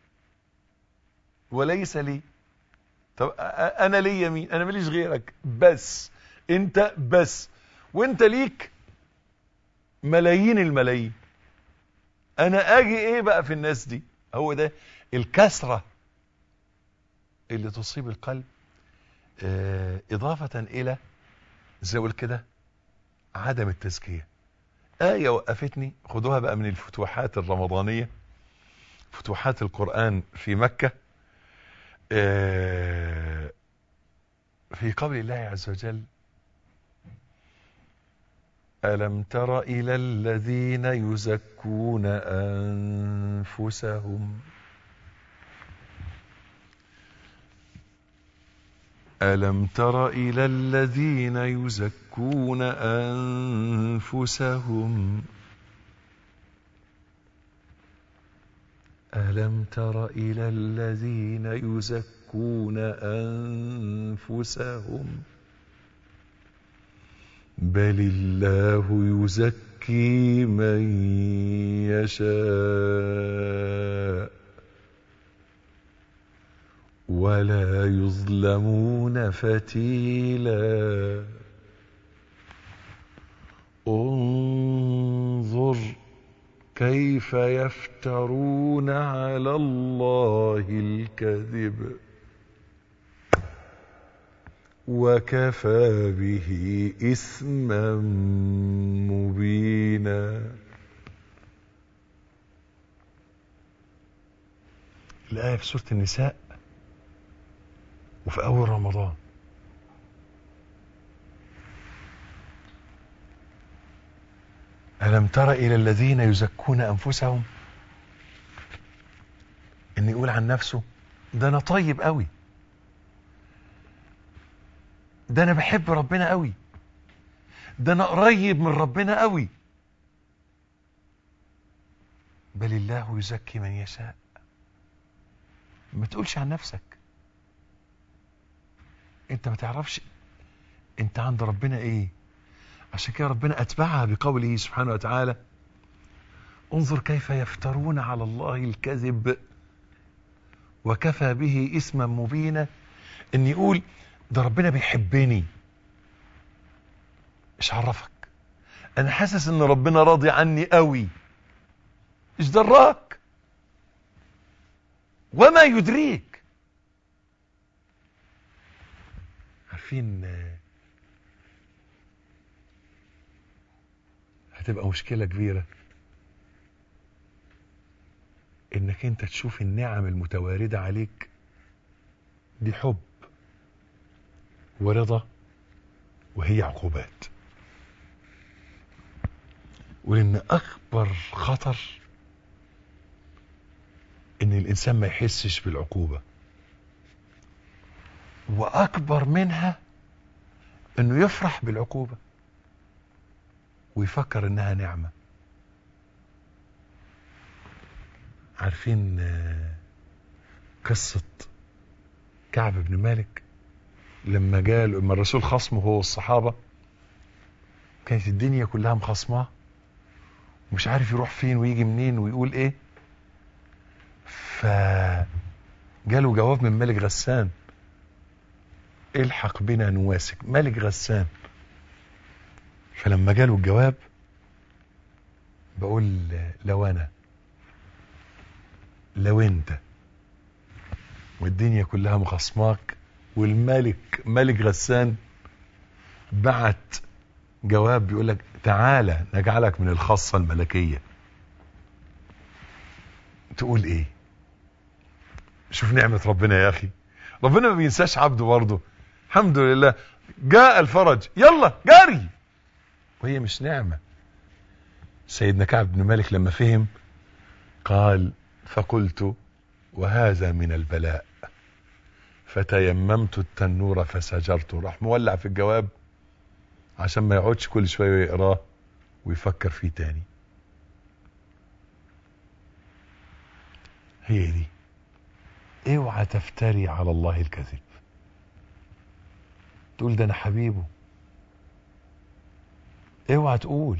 وليس لي طب أ- أ- انا ليا مين انا ماليش غيرك بس انت بس وانت ليك ملايين الملايين انا اجي ايه بقى في الناس دي هو ده الكسرة اللي تصيب القلب آه، اضافة الى زي ما قلت كده عدم التزكية آية وقفتني خدوها بقى من الفتوحات الرمضانية فتوحات القرآن في مكة آه، في قول الله عز وجل ألم تر إلى الذين يزكون أنفسهم ألم تر إلى الذين يزكون أنفسهم ألم تر إلى الذين يزكون أنفسهم بل الله يزكي من يشاء ولا يظلمون فتيلا انظر كيف يفترون على الله الكذب وكفى به إثما مبينا الآية في سورة النساء وفي أول رمضان ألم تر إلى الذين يزكون أنفسهم إن يقول عن نفسه ده أنا طيب قوي ده أنا بحب ربنا قوي ده أنا قريب من ربنا قوي بل الله يزكي من يشاء ما تقولش عن نفسك انت ما تعرفش انت عند ربنا ايه عشان كده ربنا اتبعها بقوله سبحانه وتعالى انظر كيف يفترون على الله الكذب وكفى به اسما مبينا ان يقول ده ربنا بيحبني ايش عرفك انا حاسس ان ربنا راضي عني قوي ايش دراك وما يدريك عارفين آه، هتبقى مشكلة كبيرة انك انت تشوف النعم المتواردة عليك دي حب ورضا وهي عقوبات ولان اكبر خطر ان الانسان ما يحسش بالعقوبة واكبر منها انه يفرح بالعقوبة ويفكر انها نعمة عارفين آه، قصة كعب بن مالك لما قال لما الرسول خصمه هو الصحابة كانت الدنيا كلها مخصماه ومش عارف يروح فين ويجي منين ويقول ايه ف جاله جواب من ملك غسان الحق بنا نواسك ملك غسان فلما جاله الجواب بقول لو انا لو انت والدنيا كلها مخصماك والملك ملك غسان بعت جواب بيقول لك تعالى نجعلك من الخاصة الملكية تقول ايه شوف نعمة ربنا يا اخي ربنا ما بينساش عبده برضه الحمد لله جاء الفرج يلا جاري وهي مش نعمة سيدنا كعب بن مالك لما فهم قال فقلت وهذا من البلاء فتيممت التنور فسجرت راح مولع في الجواب عشان ما يقعدش كل شوية يقراه ويفكر فيه تاني هي دي اوعى تفتري على الله الكذب تقول ده انا حبيبه اوعى تقول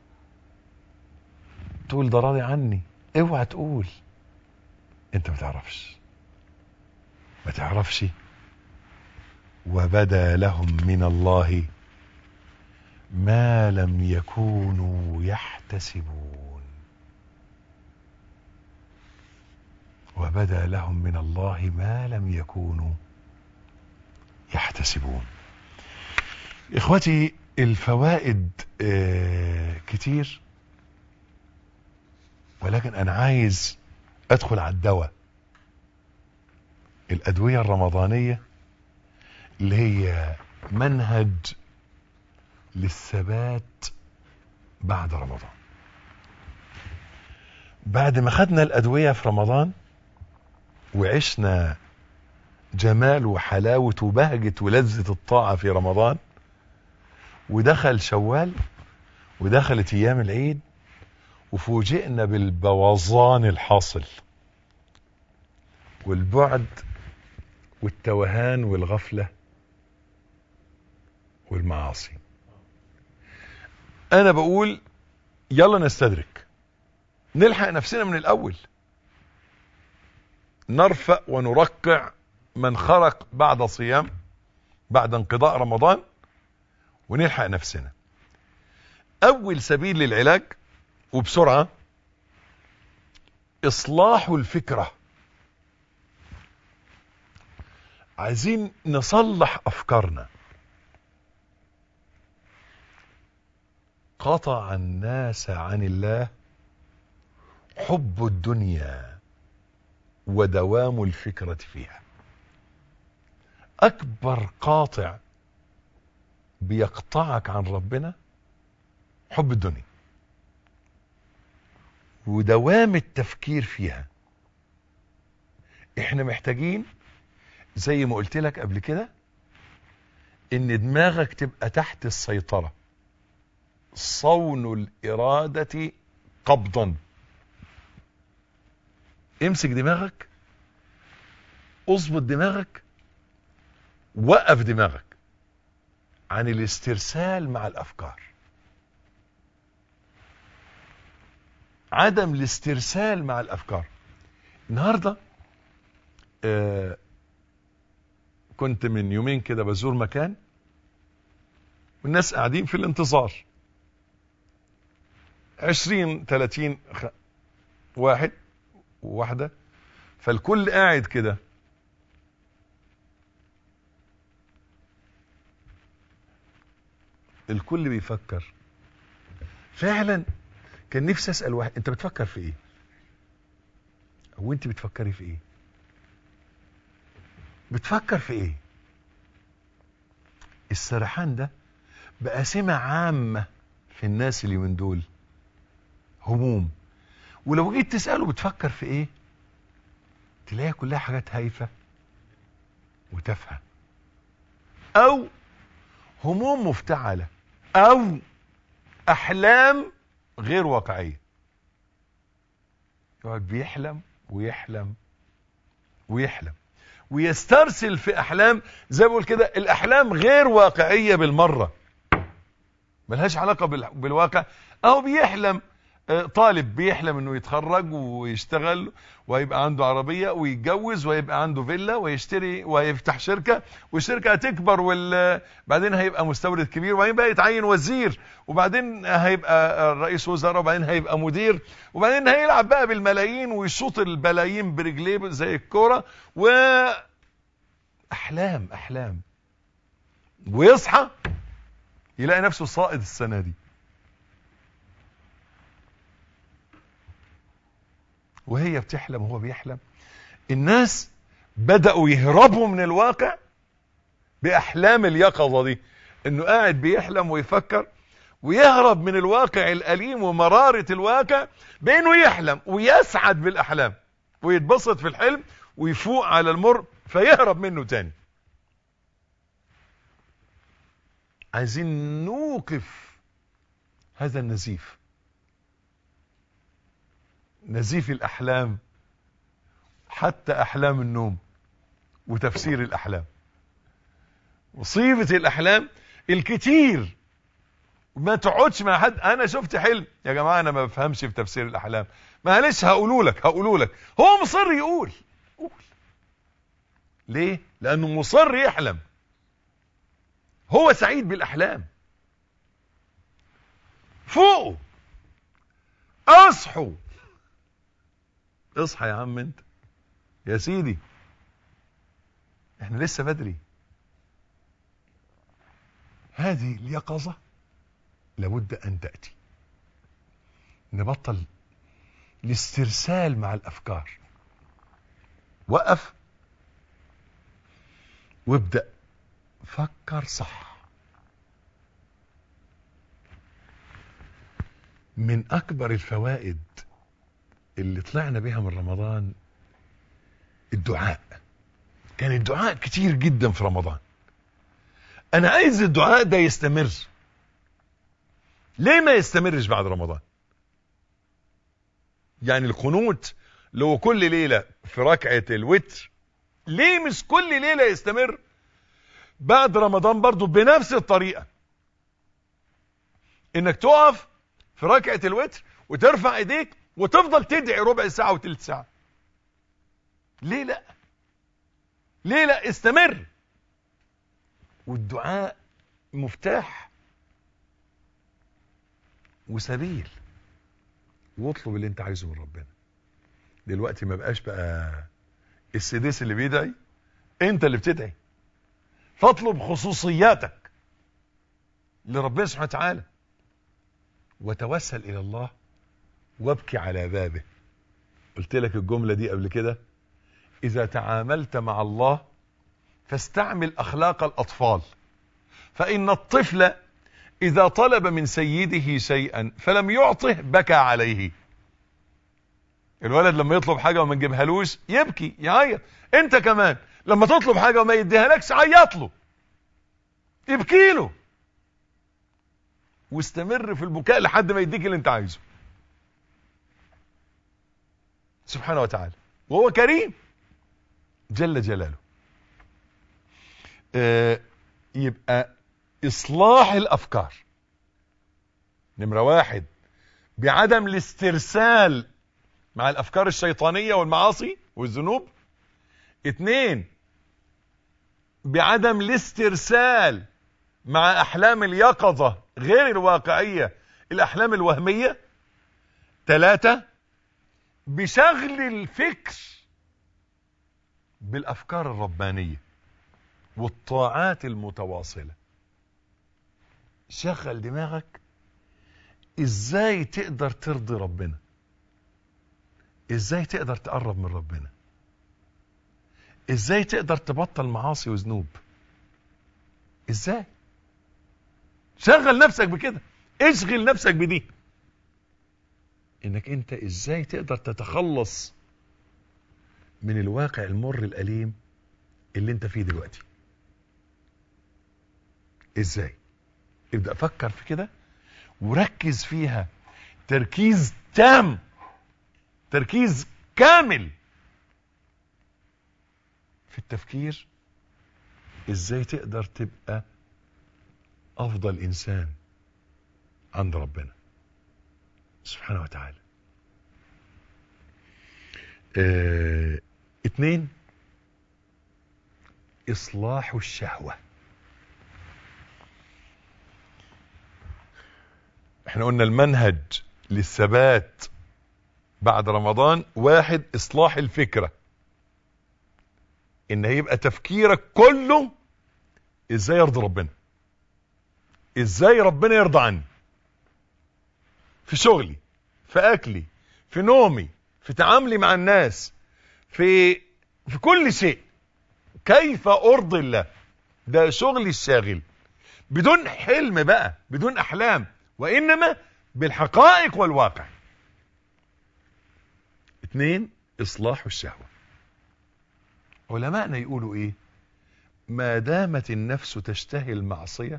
تقول ده راضي عني اوعى تقول انت ما تعرفش ما تعرفش وبدا لهم من الله ما لم يكونوا يحتسبون وبدا لهم من الله ما لم يكونوا يحتسبون اخوتي الفوائد آه، كتير ولكن انا عايز ادخل على الدواء الادويه الرمضانيه اللي هي منهج للثبات بعد رمضان بعد ما خدنا الادويه في رمضان وعشنا جمال وحلاوه وبهجه ولذه الطاعه في رمضان ودخل شوال ودخلت ايام العيد وفوجئنا بالبوظان الحاصل والبعد والتوهان والغفله والمعاصي انا بقول يلا نستدرك نلحق نفسنا من الاول نرفع ونرقع من خرق بعد صيام بعد انقضاء رمضان ونلحق نفسنا اول سبيل للعلاج وبسرعة اصلاح الفكرة عايزين نصلح افكارنا قطع الناس عن الله حب الدنيا ودوام الفكرة فيها اكبر قاطع بيقطعك عن ربنا حب الدنيا ودوام التفكير فيها احنا محتاجين زي ما قلت لك قبل كده ان دماغك تبقى تحت السيطرة صون الارادة قبضا امسك دماغك اظبط دماغك وقف دماغك عن الاسترسال مع الافكار عدم الاسترسال مع الافكار النهارده آه كنت من يومين كده بزور مكان والناس قاعدين في الانتظار عشرين تلاتين خ... واحد وواحدة فالكل قاعد كده الكل بيفكر فعلا كان نفسي اسال واحد انت بتفكر في ايه او انت بتفكري في ايه بتفكر في ايه السرحان ده بقى سمة عامة في الناس اللي من دول هموم ولو جيت تسأله بتفكر في ايه تلاقيها كلها حاجات هايفة وتافهة او هموم مفتعلة او احلام غير واقعية يقعد بيحلم ويحلم ويحلم ويسترسل في احلام زي ما بقول كده الاحلام غير واقعية بالمرة ملهاش علاقة بال- بالواقع اهو بيحلم آه، طالب بيحلم انه يتخرج ويشتغل ويبقى عنده عربية ويتجوز ويبقى عنده فيلا ويشتري ويفتح شركة والشركة هتكبر وال... بعدين هيبقى مستورد كبير وبعدين بقى يتعين وزير وبعدين هيبقى رئيس وزراء وبعدين هيبقى مدير وبعدين هيلعب بقى بالملايين ويشوط البلايين برجليه زي الكورة و احلام احلام ويصحى يلاقي نفسه صائد السنة دي وهي بتحلم وهو بيحلم الناس بدأوا يهربوا من الواقع بأحلام اليقظة دي انه قاعد بيحلم ويفكر ويهرب من الواقع الأليم ومرارة الواقع بأنه يحلم ويسعد بالأحلام ويتبسط في الحلم ويفوق على المر فيهرب منه تاني عايزين نوقف هذا النزيف نزيف الأحلام حتى أحلام النوم وتفسير الأحلام مصيبة الأحلام الكتير ما تقعدش مع حد أنا شفت حلم يا جماعة أنا ما بفهمش في تفسير الأحلام معلش هقوله لك هقوله لك هو مصر يقول قول ليه لأنه مصر يحلم هو سعيد بالأحلام فوقوا اصحوا اصحى يا عم انت يا سيدي احنا لسه بدري هذه اليقظة لابد ان تأتي نبطل الاسترسال مع الافكار وقف وابدأ فكر صح من اكبر الفوائد اللي طلعنا بها من رمضان الدعاء كان الدعاء كتير جدا في رمضان انا عايز الدعاء ده يستمر ليه ما يستمرش بعد رمضان يعني القنوت لو كل ليلة في ركعة الوتر ليه مش كل ليلة يستمر بعد رمضان برضو بنفس الطريقة انك تقف في ركعة الوتر وترفع ايديك وتفضل تدعي ربع ساعة وتلت ساعة ليه لا ليه لا استمر والدعاء مفتاح وسبيل واطلب اللي انت عايزه من ربنا دلوقتي ما بقاش بقى السديس اللي بيدعي انت اللي بتدعي فاطلب خصوصياتك لربنا سبحانه وتعالى وتوسل الى الله وابكي على بابه قلت لك الجملة دي قبل كده اذا تعاملت مع الله فاستعمل اخلاق الاطفال فان الطفل اذا طلب من سيده شيئا فلم يعطه بكى عليه الولد لما يطلب حاجة وما نجيبهالوش يبكي يعيط انت كمان لما تطلب حاجة وما يديها لكش عيط له ابكي له واستمر في البكاء لحد ما يديك اللي انت عايزه سبحانه وتعالى وهو كريم جل جلاله آه يبقى اصلاح الافكار نمرة واحد بعدم الاسترسال مع الافكار الشيطانية والمعاصي والذنوب اتنين بعدم الاسترسال مع احلام اليقظة غير الواقعية الاحلام الوهمية ثلاثة بشغل الفكر بالافكار الربانيه والطاعات المتواصله شغل دماغك ازاي تقدر ترضي ربنا ازاي تقدر تقرب من ربنا ازاي تقدر تبطل معاصي وذنوب ازاي شغل نفسك بكده اشغل نفسك بدي انك انت ازاي تقدر تتخلص من الواقع المر الاليم اللي انت فيه دلوقتي ازاي ابدأ فكر في كده وركز فيها تركيز تام تركيز كامل في التفكير ازاي تقدر تبقى افضل انسان عند ربنا سبحانه وتعالى اه اتنين اصلاح الشهوة احنا قلنا المنهج للثبات بعد رمضان واحد اصلاح الفكرة ان هيبقى تفكيرك كله ازاي يرضي ربنا ازاي ربنا يرضى عني في شغلي في اكلي في نومي في تعاملي مع الناس في في كل شيء كيف ارضي الله ده شغلي الشاغل بدون حلم بقى بدون احلام وانما بالحقائق والواقع اتنين اصلاح الشهوة علماءنا يقولوا ايه ما دامت النفس تشتهي المعصية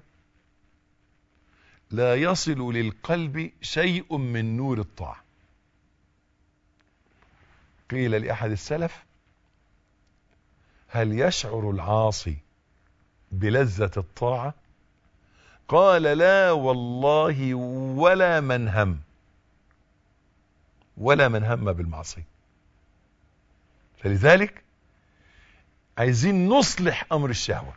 لا يصل للقلب شيء من نور الطاعة قيل لأحد السلف هل يشعر العاصي بلذة الطاعة قال لا والله ولا من هم ولا من هم بالمعصية فلذلك عايزين نصلح امر الشهوة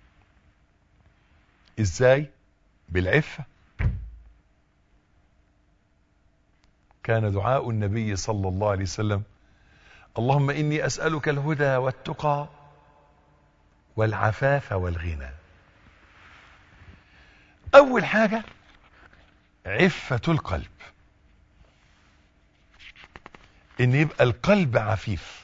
ازاي بالعفة كان دعاء النبي صلى الله عليه وسلم اللهم اني اسألك الهدى والتقى والعفاف والغنى اول حاجة عفة القلب ان يبقى القلب عفيف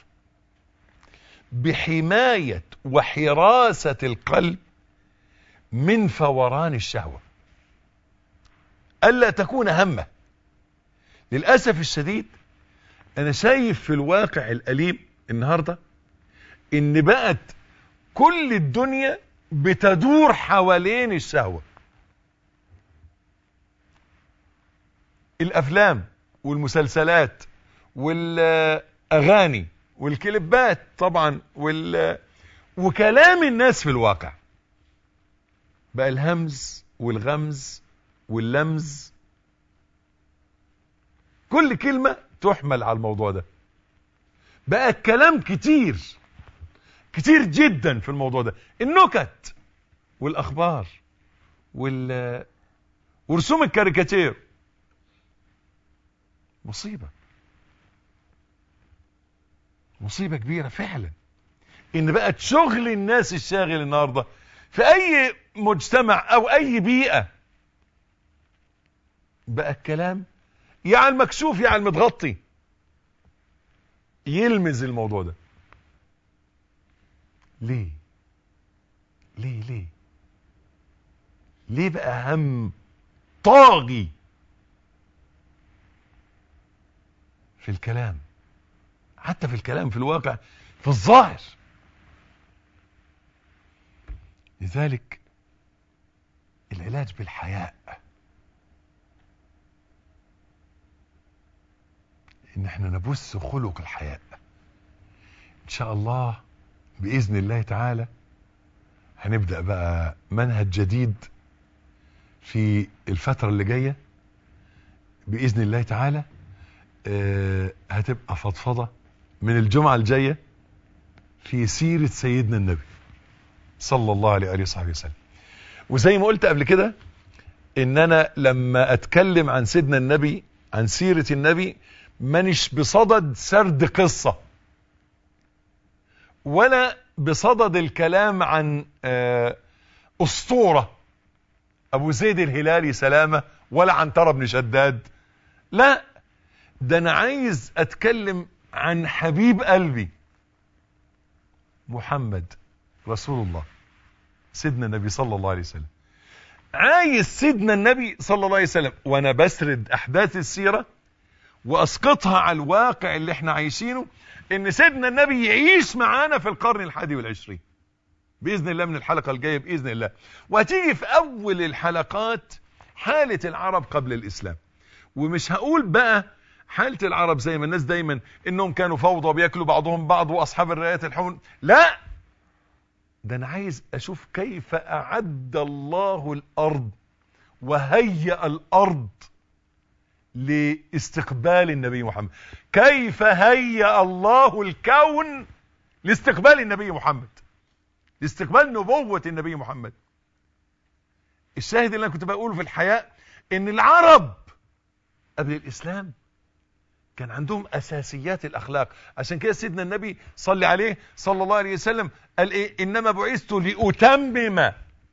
بحماية وحراسة القلب من فوران الشهوة ألا تكون همه للأسف الشديد أنا شايف في الواقع الأليم النهاردة إن بقت كل الدنيا بتدور حوالين الشهوة الأفلام والمسلسلات والأغاني والكليبات طبعا وال وكلام الناس في الواقع بقى الهمز والغمز واللمز كل كلمة تحمل على الموضوع ده بقى الكلام كتير كتير جدا في الموضوع ده النكت والاخبار وال ورسوم الكاريكاتير مصيبة مصيبة كبيرة فعلا ان بقت شغل الناس الشاغل النهاردة في اي مجتمع او اي بيئة بقى الكلام يا على المكشوف يا على المتغطي يلمز الموضوع ده ليه ليه ليه ليه بقى هم طاغي في الكلام حتى في الكلام في الواقع في الظاهر لذلك العلاج بالحياء ان احنا نبث خلق الحياء ان شاء الله باذن الله تعالى هنبدأ بقى منهج جديد في الفترة اللي جاية بإذن الله تعالى آه هتبقى فضفضة من الجمعة الجاية في سيرة سيدنا النبي صلى الله عليه وآله وصحبه وسلم وزي ما قلت قبل كده ان انا لما اتكلم عن سيدنا النبي عن سيرة النبي مانيش بصدد سرد قصة ولا بصدد الكلام عن آه، أسطورة أبو زيد الهلالي سلامة ولا عن ترى بن شداد لا ده أنا عايز أتكلم عن حبيب قلبي محمد رسول الله سيدنا النبي صلى الله عليه وسلم عايز سيدنا النبي صلى الله عليه وسلم وانا بسرد احداث السيرة واسقطها على الواقع اللي احنا عايشينه ان سيدنا النبي يعيش معانا في القرن الحادي والعشرين باذن الله من الحلقة الجاية باذن الله وهتيجي في اول الحلقات حالة العرب قبل الاسلام ومش هقول بقى حالة العرب زي ما الناس دايما انهم كانوا فوضى وبياكلوا بعضهم بعض واصحاب الرايات الحون لا ده انا عايز اشوف كيف اعد الله الارض وهيأ الارض لاستقبال النبي محمد كيف هيأ الله الكون لاستقبال النبي محمد لاستقبال نبوة النبي محمد الشاهد اللي انا كنت بقوله في الحياة ان العرب قبل الاسلام كان عندهم اساسيات الاخلاق عشان كده سيدنا النبي صلى عليه صلى الله عليه وسلم قال ايه انما بعثت لاتمم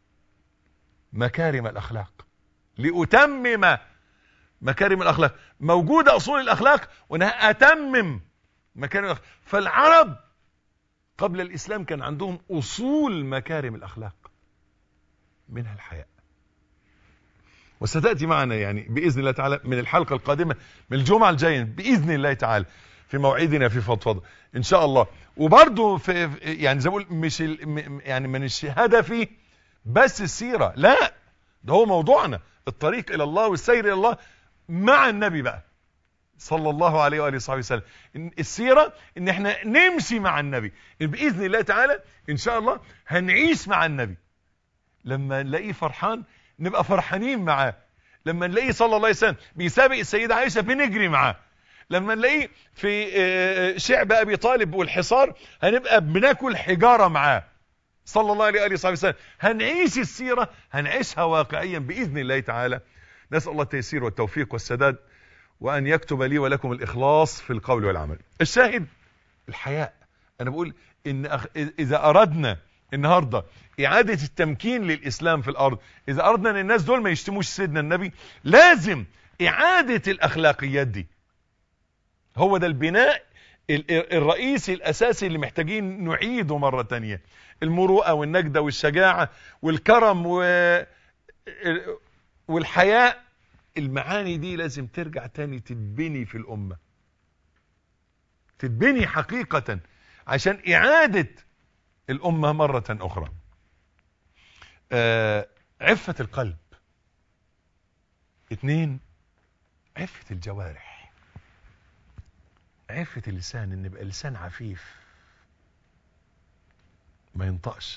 مكارم الاخلاق لاتمم مكارم الاخلاق موجوده اصول الاخلاق وانا اتمم مكارم الاخلاق فالعرب قبل الاسلام كان عندهم اصول مكارم الاخلاق منها الحياء وستأتي معنا يعني بإذن الله تعالى من الحلقة القادمة من الجمعة الجاية بإذن الله تعالى في موعدنا في فضفضة إن شاء الله وبرضه في يعني زي ما بقول مش ال م- يعني مش هدفي بس السيرة لا ده هو موضوعنا الطريق إلى الله والسير إلى الله مع النبي بقى صلى الله عليه وآله وصحبه وسلم إن السيرة ان احنا نمشي مع النبي بإذن الله تعالى إن شاء الله هنعيش مع النبي لما نلاقيه فرحان نبقى فرحانين معاه لما نلاقيه صلى الله عليه وسلم بيسابق السيدة عائشة بنجري معاه لما نلاقيه في آه، شعب أبي طالب والحصار هنبقى بناكل حجارة معاه صلى الله عليه وآله وصحبه وسلم هنعيش السيرة هنعيشها واقعيا بإذن الله تعالى نسأل الله التيسير والتوفيق والسداد وأن يكتب لي ولكم الإخلاص في القول والعمل الشاهد الحياء أنا بقول إن أخ... إذا أردنا النهاردة إعادة التمكين للإسلام في الأرض إذا أردنا أن الناس دول ما يشتموش سيدنا النبي لازم إعادة الأخلاقيات دي هو ده البناء ال- ال- الرئيسي الأساسي اللي محتاجين نعيده مرة تانية المروءة والنجدة والشجاعة والكرم و... والحياء المعاني دي لازم ترجع تاني تتبني في الأمة تتبني حقيقة عشان إعادة الأمة مرة أخرى آه عفة القلب اتنين عفة الجوارح عفة اللسان ان يبقى لسان عفيف ما ينطقش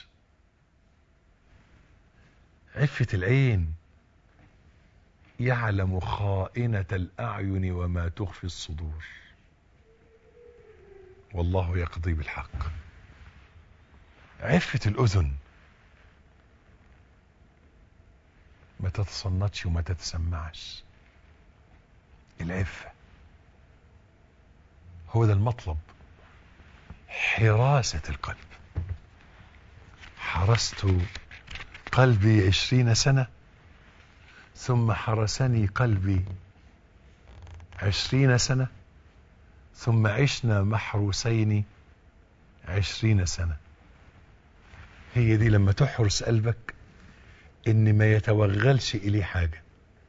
عفة العين يعلم خائنة الأعين وما تخفي الصدور والله يقضي بالحق عفة الأذن ما تتصنتش وما تتسمعش العفة هو ده المطلب حراسة القلب حرست قلبي عشرين سنة ثم حرسني قلبي عشرين سنة ثم عشنا محروسين عشرين سنة هي دي لما تحرس قلبك ان ما يتوغلش اليه حاجة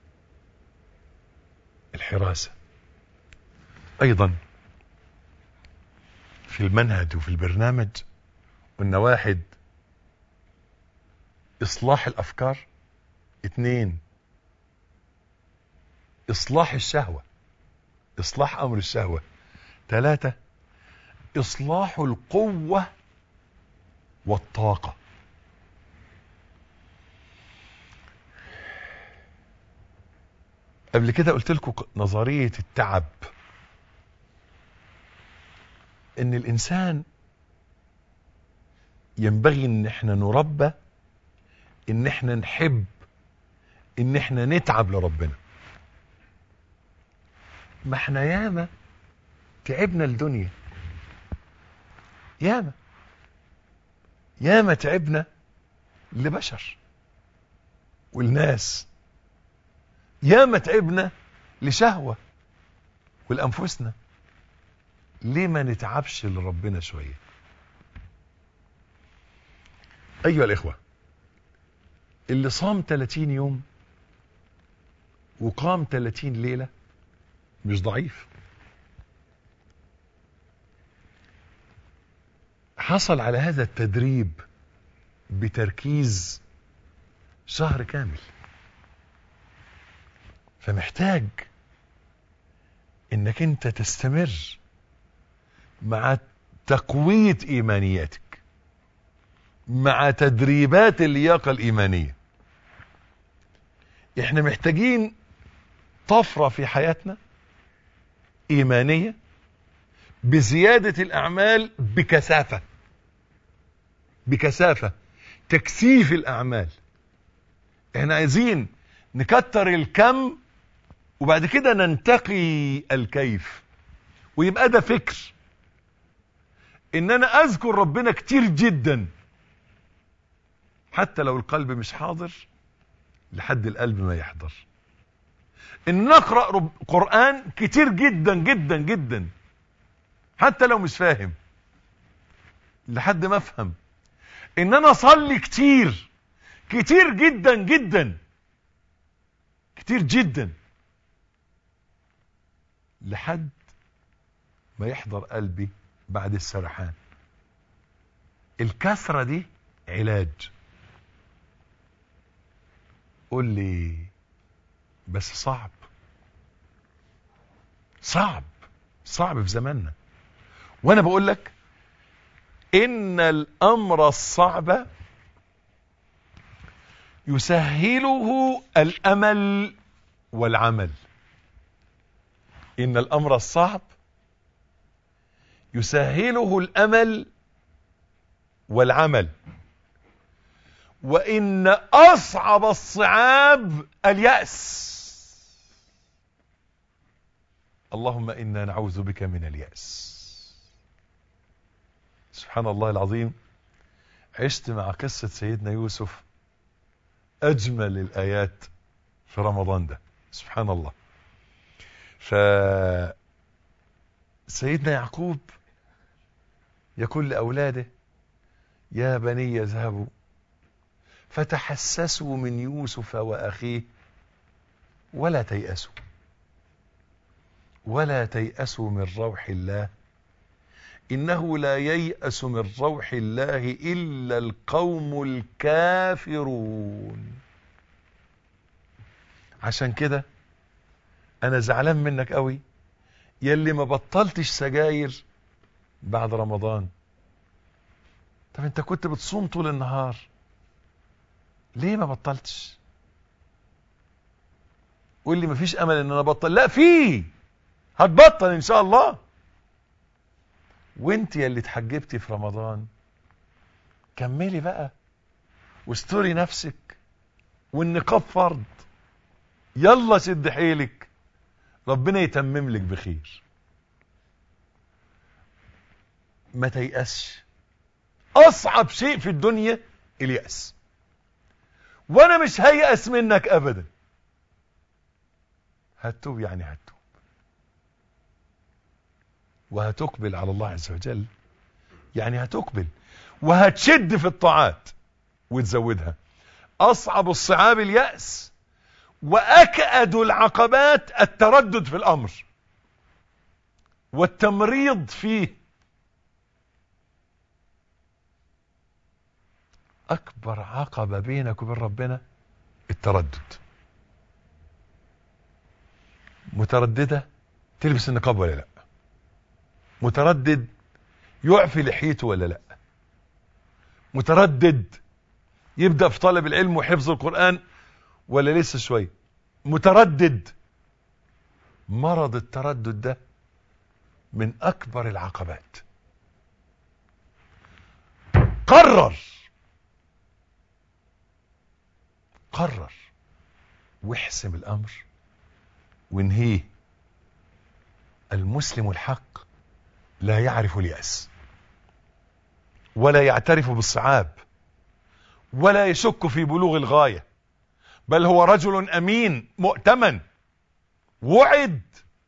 الحراسة ايضا في المنهج وفي البرنامج قلنا واحد اصلاح الافكار اتنين اصلاح الشهوة اصلاح امر الشهوة ثلاثة اصلاح القوة والطاقة قبل كده قلت لكم نظرية التعب ان الانسان ينبغي ان احنا نربى ان احنا نحب ان احنا نتعب لربنا ما احنا ياما تعبنا الدنيا ياما ياما تعبنا لبشر والناس ياما تعبنا لشهوة ولأنفسنا ليه ما نتعبش لربنا شوية أيها الإخوة اللي صام 30 يوم وقام 30 ليلة مش ضعيف حصل على هذا التدريب بتركيز شهر كامل فمحتاج انك انت تستمر مع تقوية ايمانياتك مع تدريبات اللياقة الايمانية احنا محتاجين طفرة في حياتنا ايمانية بزيادة الاعمال بكثافة بكثافة تكثيف الاعمال احنا عايزين نكتر الكم وبعد كده ننتقي الكيف ويبقى ده فكر ان انا اذكر ربنا كتير جدا حتى لو القلب مش حاضر لحد القلب ما يحضر ان نقرأ رب قرآن كتير جدا جدا جدا حتى لو مش فاهم لحد ما افهم ان انا اصلي كتير كتير جدا جدا كتير جدا لحد ما يحضر قلبي بعد السرحان الكثرة دي علاج قول لي بس صعب صعب صعب في زماننا وانا بقول لك ان الامر الصعب يسهله الامل والعمل ان الامر الصعب يسهله الامل والعمل وان اصعب الصعاب الياس اللهم انا نعوذ بك من الياس سبحان الله العظيم عشت مع قصه سيدنا يوسف اجمل الايات في رمضان ده سبحان الله ف سيدنا يعقوب يقول لاولاده يا بني يذهبوا فتحسسوا من يوسف واخيه ولا تيأسوا ولا تيأسوا من روح الله إنه لا ييأس من روح الله إلا القوم الكافرون عشان كده أنا زعلان منك قوي يلي ما بطلتش سجاير بعد رمضان طب انت كنت بتصوم طول النهار ليه ما بطلتش قول لي مفيش امل ان انا ابطل لا في هتبطل ان شاء الله وانت يا اللي اتحجبتي في رمضان كملي بقى واستري نفسك والنقاب فرض يلا شد حيلك ربنا يتمم لك بخير ما تيأسش اصعب شيء في الدنيا اليأس وانا مش هيأس منك ابدا هتوب يعني هتوب وهتقبل على الله عز وجل يعني هتقبل وهتشد في الطاعات وتزودها اصعب الصعاب اليأس واكأد العقبات التردد في الامر والتمريض فيه اكبر عقبة بينك وبين ربنا التردد مترددة تلبس النقاب ولا لا متردد يعفي لحيته ولا لا متردد يبدأ في طلب العلم وحفظ القرآن ولا لسه شوية متردد مرض التردد ده من اكبر العقبات قرر قرر واحسم الامر وانهيه المسلم الحق لا يعرف اليأس ولا يعترف بالصعاب ولا يشك في بلوغ الغاية بل هو رجل أمين مؤتمن وعد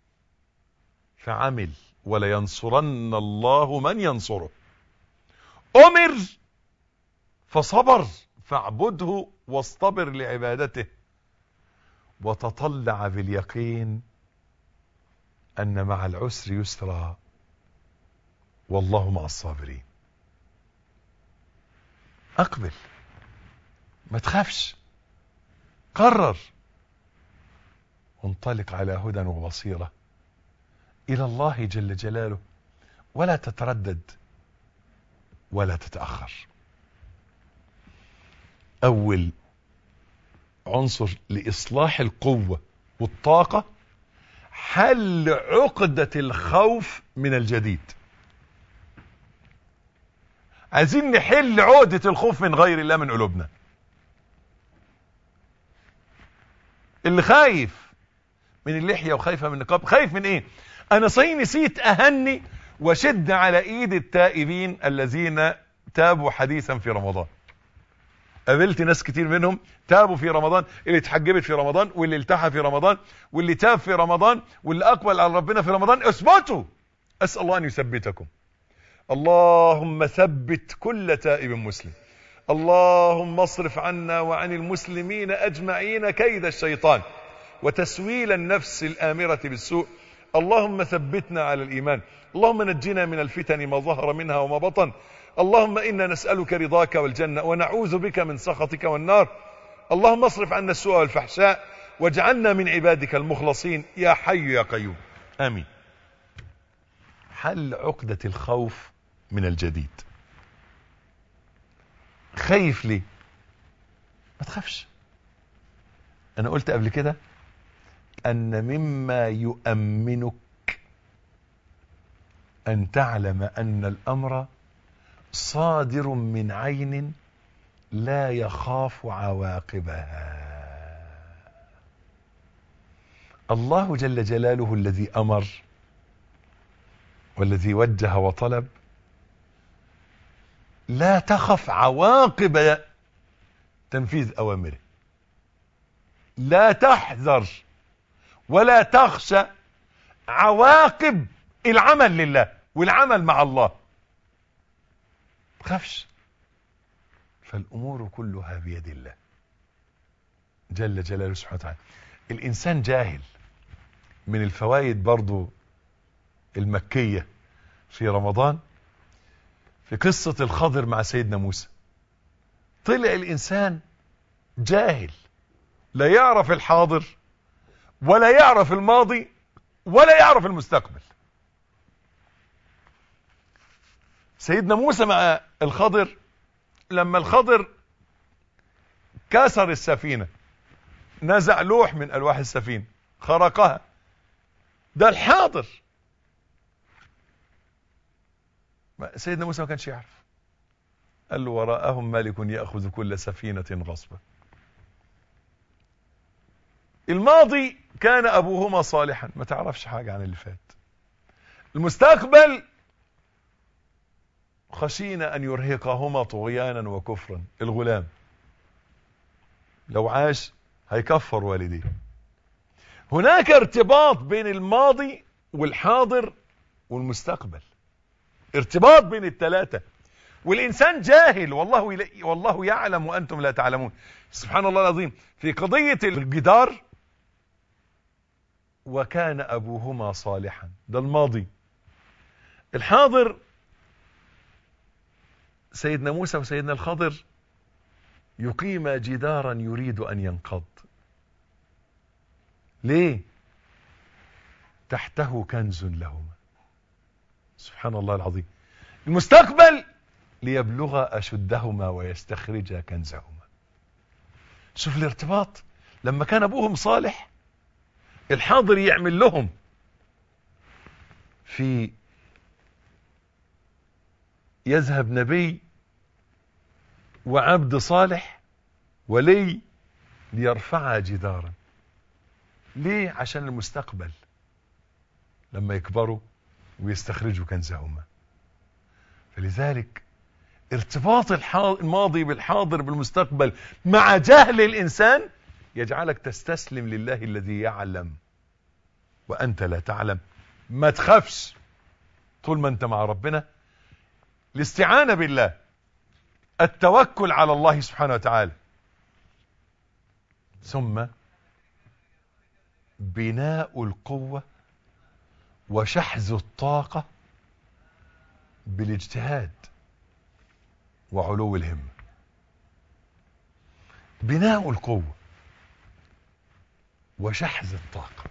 فعمل ولينصرن الله من ينصره أمر فصبر فاعبده واصطبر لعبادته وتطلع باليقين أن مع العسر يسرا والله مع الصابرين أقبل ما تخافش قرر وانطلق على هدى وبصيرة إلى الله جل جلاله ولا تتردد ولا تتأخر أول عنصر لإصلاح القوة والطاقة حل عقدة الخوف من الجديد عايزين نحل عقدة الخوف من غير الله من قلوبنا اللي خايف من اللحية وخايفة من النقاب خايف من ايه انا صحيح نسيت اهني وشد على ايد التائبين الذين تابوا حديثا في رمضان قابلت ناس كتير منهم تابوا في رمضان اللي اتحجبت في رمضان واللي التحى في رمضان واللي تاب في رمضان واللي اقبل على ربنا في رمضان اثبتوا اسال الله ان يثبتكم اللهم ثبت كل تائب مسلم اللهم اصرف عنا وعن المسلمين اجمعين كيد الشيطان وتسويل النفس الامره بالسوء اللهم ثبتنا على الايمان اللهم نجنا من الفتن ما ظهر منها وما بطن اللهم انا نسالك رضاك والجنه ونعوذ بك من سخطك والنار اللهم اصرف عنا السوء والفحشاء واجعلنا من عبادك المخلصين يا حي يا قيوم امين حل عقده الخوف من الجديد خايف ليه ما تخافش انا قلت قبل كده ان مما يؤمنك ان تعلم ان الامر صادر من عين لا يخاف عواقبها الله جل جلاله الذي امر والذي وجه وطلب لا تخف عواقب تنفيذ اوامره لا تحذر ولا تخشى عواقب العمل لله والعمل مع الله تخافش فالامور كلها بيد الله جل جلاله سبحانه وتعالى الانسان جاهل من الفوائد برضو المكية في رمضان في قصة الخضر مع سيدنا موسى طلع الانسان جاهل لا يعرف الحاضر ولا يعرف الماضي ولا يعرف المستقبل سيدنا موسى مع الخضر لما الخضر كسر السفينة نزع لوح من ألواح السفينة خرقها ده الحاضر سيدنا موسى ما كانش يعرف قال له وراءهم ملك يأخذ كل سفينة غصبا الماضي كان أبوهما صالحا ما تعرفش حاجة عن اللي فات المستقبل خشينا أن يرهقهما طغيانا وكفرا الغلام لو عاش هيكفر والديه هناك ارتباط بين الماضي والحاضر والمستقبل ارتباط بين الثلاثة والإنسان جاهل والله والله يعلم وأنتم لا تعلمون سبحان الله العظيم في قضية الجدار وكان أبوهما صالحا ده الماضي الحاضر سيدنا موسى وسيدنا الخضر يقيم جدارا يريد أن ينقض ليه تحته كنز لهما سبحان الله العظيم المستقبل ليبلغ أشدهما ويستخرج كنزهما شوف الارتباط لما كان أبوهم صالح الحاضر يعمل لهم في يذهب نبي وعبد صالح ولي ليرفع جدارا ليه عشان المستقبل لما يكبروا ويستخرجوا كنزهما فلذلك ارتباط الحا- الماضي بالحاضر بالمستقبل مع جهل الإنسان يجعلك تستسلم لله الذي يعلم وأنت لا تعلم ما تخافش طول ما أنت مع ربنا الاستعانة بالله التوكل على الله سبحانه وتعالى ثم بناء القوة وشحذ الطاقة بالاجتهاد وعلو الهمة بناء القوة وشحذ الطاقة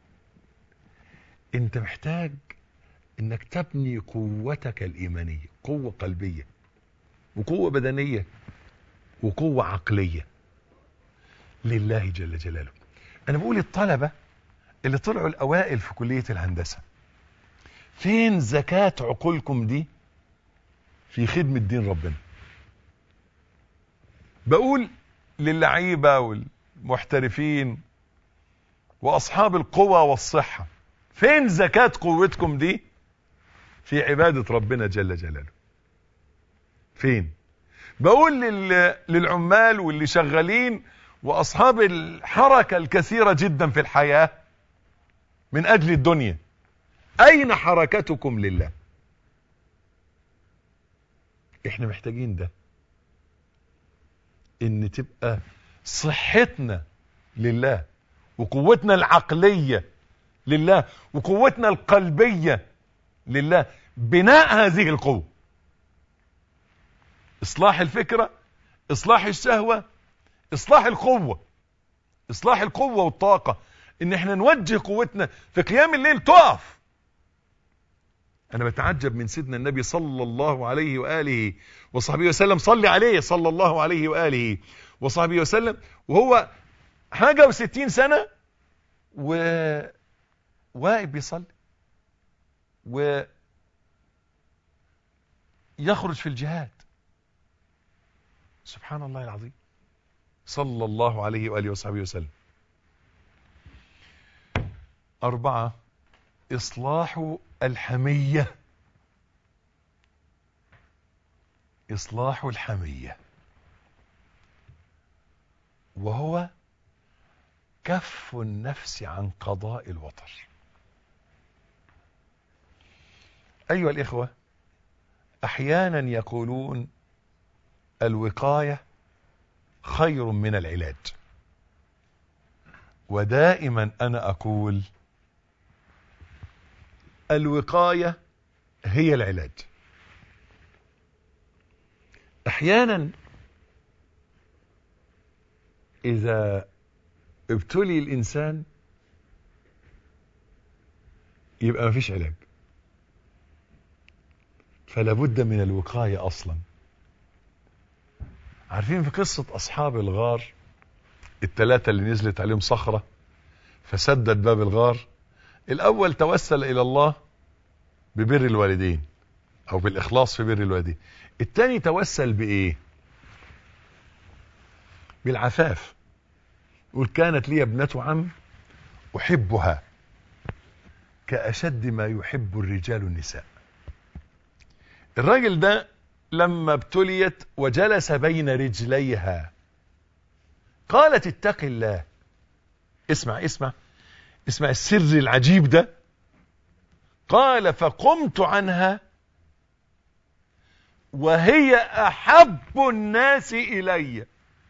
انت محتاج انك تبني قوتك الايمانية قوة قلبية وقوة بدنية وقوة عقلية لله جل جلاله انا بقول الطلبة اللي طلعوا الاوائل في كلية الهندسة فين زكاة عقولكم دي في خدمة دين ربنا بقول للعيبة والمحترفين واصحاب القوى والصحة فين زكاة قوتكم دي في عبادة ربنا جل جلاله فين بقول لل... للعمال واللي شغالين واصحاب الحركة الكثيرة جدا في الحياة من اجل الدنيا اين حركتكم لله احنا محتاجين ده ان تبقى صحتنا لله وقوتنا العقلية لله وقوتنا القلبية لله بناء هذه القوة اصلاح الفكرة اصلاح الشهوة اصلاح القوة اصلاح القوة والطاقة ان احنا نوجه قوتنا في قيام الليل تقف انا بتعجب من سيدنا النبي صلى الله عليه وآله وصحبه وسلم صلي عليه صلى الله عليه وآله وصحبه وسلم وهو حاجة وستين سنة و واقف بيصلي و يخرج في الجهاد سبحان الله العظيم صلى الله عليه وآله وصحبه وسلم أربعة إصلاح الحمية إصلاح الحمية وهو كف النفس عن قضاء الوطر أيها الإخوة أحيانا يقولون الوقاية خير من العلاج ودائما أنا أقول الوقاية هي العلاج أحيانا إذا ابتلي الإنسان يبقى مفيش علاج فلا بد من الوقاية أصلا عارفين في قصة أصحاب الغار الثلاثة اللي نزلت عليهم صخرة فسدد باب الغار الأول توسل إلى الله ببر الوالدين أو بالإخلاص في بر الوالدين الثاني توسل بإيه بالعفاف يقول كانت لي ابنة عم أحبها كأشد ما يحب الرجال النساء الراجل ده لما ابتليت وجلس بين رجليها قالت اتق الله اسمع اسمع اسمع السر العجيب ده قال فقمت عنها وهي احب الناس الي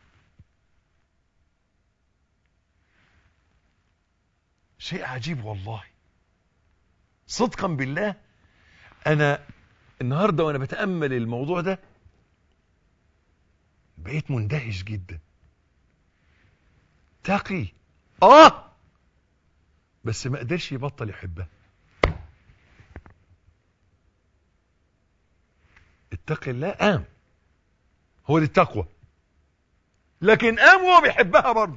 شيء عجيب والله صدقا بالله انا النهاردة وانا بتأمل الموضوع ده بقيت مندهش جدا تقي اه بس ما قدرش يبطل يحبها اتقي الله قام هو دي التقوى لكن قام وهو بيحبها برضه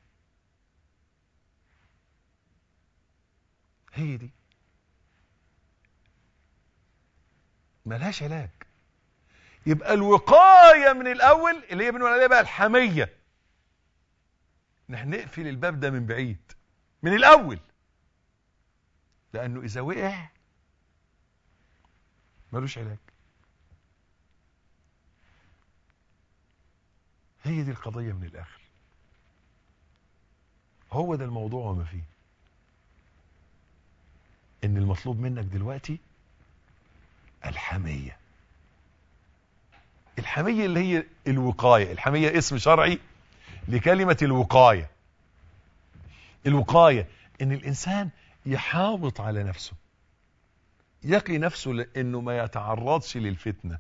هي دي ملهاش علاج يبقى الوقاية من الأول اللي هي بنقول عليها بقى الحمية نحن نقفل الباب ده من بعيد من الأول لأنه إذا وقع ملوش علاج هي دي القضية من الآخر هو ده الموضوع وما فيه ان المطلوب منك دلوقتي الحمية الحمية اللي هي الوقاية الحمية اسم شرعي لكلمة الوقاية الوقاية ان الانسان يحافظ على نفسه يقي نفسه لانه ما يتعرضش للفتنة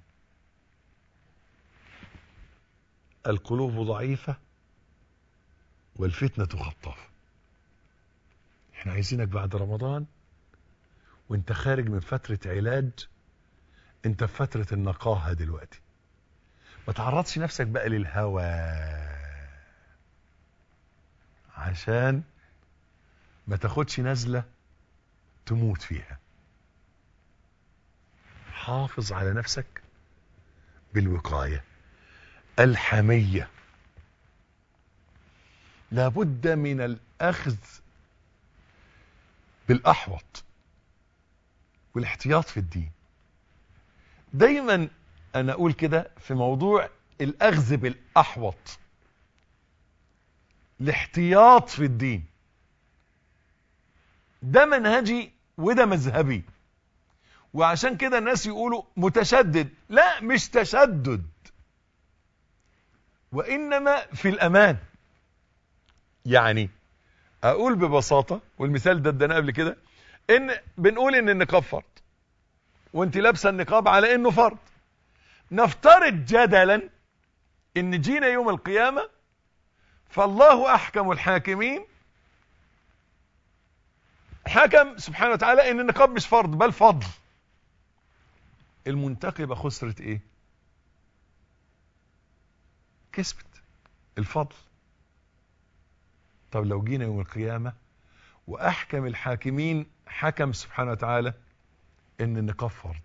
القلوب ضعيفة والفتنة خطافة احنا عايزينك بعد رمضان وانت خارج من فترة علاج انت في فترة النقاهة دلوقتي ما تعرضش نفسك بقى للهوى عشان ما تاخدش نزلة تموت فيها حافظ على نفسك بالوقاية الحمية لابد من الأخذ بالأحوط والاحتياط في الدين دايما أنا أقول كده في موضوع الأخذ بالأحوط الاحتياط في الدين ده منهجي وده مذهبي وعشان كده الناس يقولوا متشدد لا مش تشدد وإنما في الأمان يعني أقول ببساطة والمثال ده ادانا قبل كده إن بنقول إن النقاب فرض وانت لابسه النقاب على إنه فرض نفترض جدلا إن جينا يوم القيامة فالله أحكم الحاكمين حكم سبحانه وتعالى ان النقاب مش فرض بل فضل المنتقبة خسرت ايه كسبت الفضل طب لو جينا يوم القيامة واحكم الحاكمين حكم سبحانه وتعالى ان النقاب فرض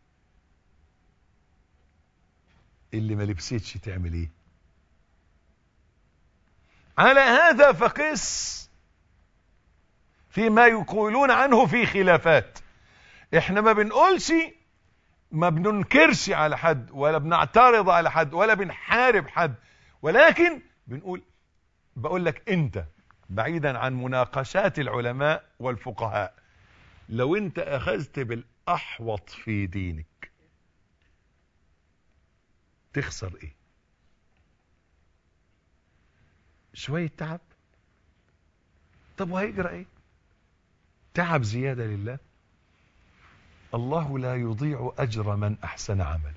اللي ما لبستش تعمل ايه على هذا فقس فيما يقولون عنه في خلافات احنا ما بنقولش ما بننكرش على حد ولا بنعترض على حد ولا بنحارب حد ولكن بنقول بقول لك انت بعيدا عن مناقشات العلماء والفقهاء لو انت اخذت بالاحوط في دينك تخسر ايه شوية تعب طب وهيجرى ايه تعب زيادة لله الله لا يضيع أجر من أحسن عمل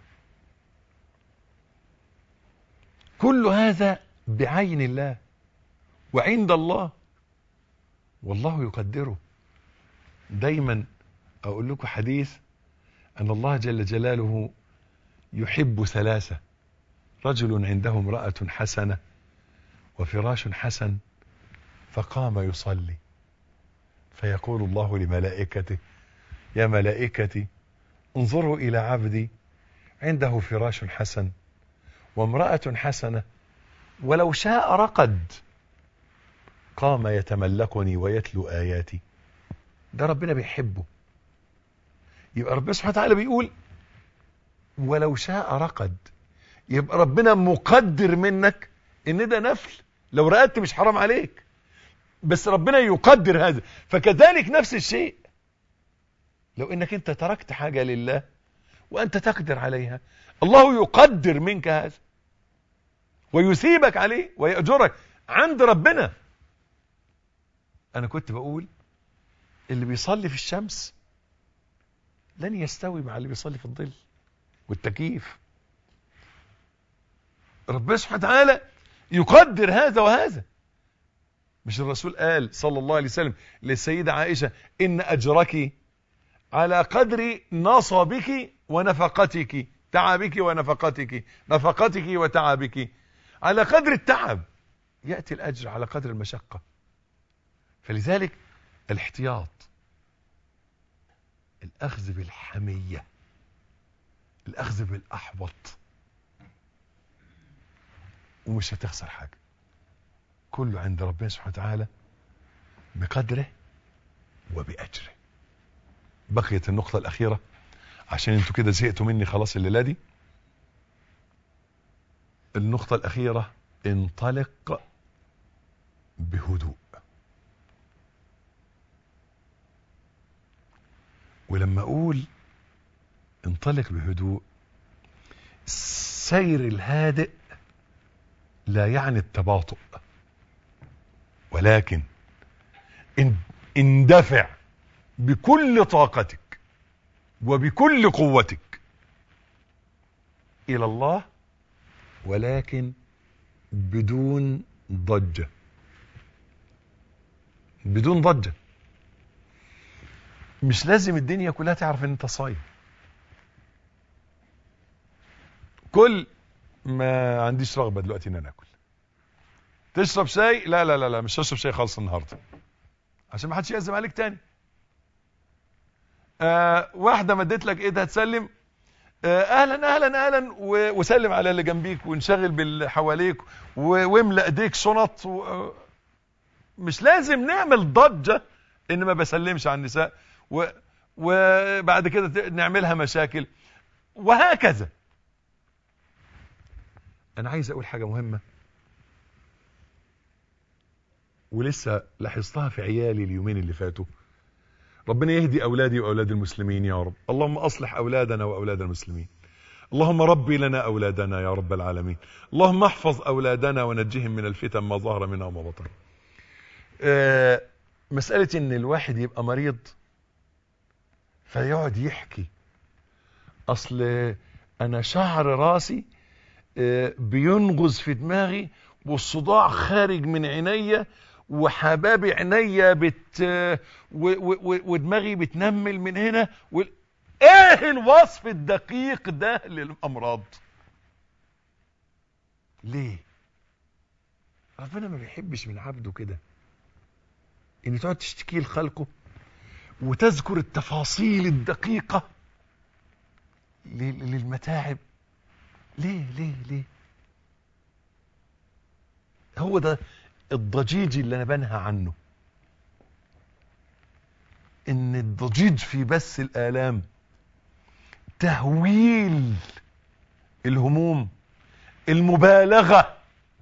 كل هذا بعين الله وعند الله والله يقدره دايما أقول لكم حديث أن الله جل جلاله يحب ثلاثة رجل عنده امرأة حسنة وفراش حسن فقام يصلي فيقول الله لملائكته يا ملائكتي انظروا إلى عبدي عنده فراش حسن وامرأة حسنة ولو شاء رقد قام يتملقني ويتلو آياتي ده ربنا بيحبه يبقى ربنا سبحانه وتعالى بيقول ولو شاء رقد يبقى ربنا مقدر منك ان ده نفل لو رقدت مش حرام عليك بس ربنا يقدر هذا فكذلك نفس الشيء لو انك انت تركت حاجة لله وانت تقدر عليها الله يقدر منك هذا ويثيبك عليه ويأجرك عند ربنا انا كنت بقول اللي بيصلي في الشمس لن يستوي مع اللي بيصلي في الظل والتكييف ربنا سبحانه وتعالى يقدر هذا وهذا مش الرسول قال صلى الله عليه وسلم للسيدة عائشة إن أجرك على قدر نصبك ونفقتك تعبك ونفقتك نفقتك وتعبك على قدر التعب يأتي الأجر على قدر المشقة فلذلك الاحتياط الأخذ بالحمية الأخذ بالأحوط ومش هتخسر حاجة كله عند ربنا سبحانه وتعالى بقدره وبأجره بقيت النقطة الأخيرة عشان انتوا كده زهقتوا مني خلاص الليلة دي النقطة الأخيرة انطلق بهدوء ولما اقول انطلق بهدوء السير الهادئ لا يعني التباطؤ ولكن ان- اندفع بكل طاقتك وبكل قوتك الى الله ولكن بدون ضجة بدون ضجة مش لازم الدنيا كلها تعرف ان انت صايم كل ما عنديش رغبة دلوقتي ان انا اكل تشرب شاي لا لا لا لا مش هشرب شاي خالص النهارده عشان ما حدش يأزم عليك تاني آه واحدة مدت لك ايدها تسلم آه اهلا اهلا اهلا و- وسلم على اللي جنبيك وانشغل باللي حواليك و- واملأ ايديك شنط و- آه، مش لازم نعمل ضجة ان ما بسلمش على النساء و- وبعد كده ت- نعملها مشاكل وهكذا انا عايز اقول حاجة مهمة ولسه لاحظتها في عيالي اليومين اللي فاتوا ربنا يهدي أولادي وأولاد المسلمين يا رب اللهم أصلح أولادنا وأولاد المسلمين اللهم ربي لنا أولادنا يا رب العالمين اللهم احفظ أولادنا ونجهم من الفتن ما ظهر منها وما بطن آه، مسألة ان الواحد يبقى مريض فيقعد يحكي اصل انا شعر راسي آه، بينغز في دماغي والصداع خارج من عينيا وحباب عينيا بت و... و... و... ودماغي بتنمل من هنا و... ايه الوصف الدقيق ده للامراض ليه ربنا ما بيحبش من عبده كده ان تقعد تشتكي لخلقه وتذكر التفاصيل الدقيقة لل- للمتاعب ليه ليه ليه هو ده الضجيج اللي انا بنهى عنه ان الضجيج في بث الالام تهويل الهموم المبالغة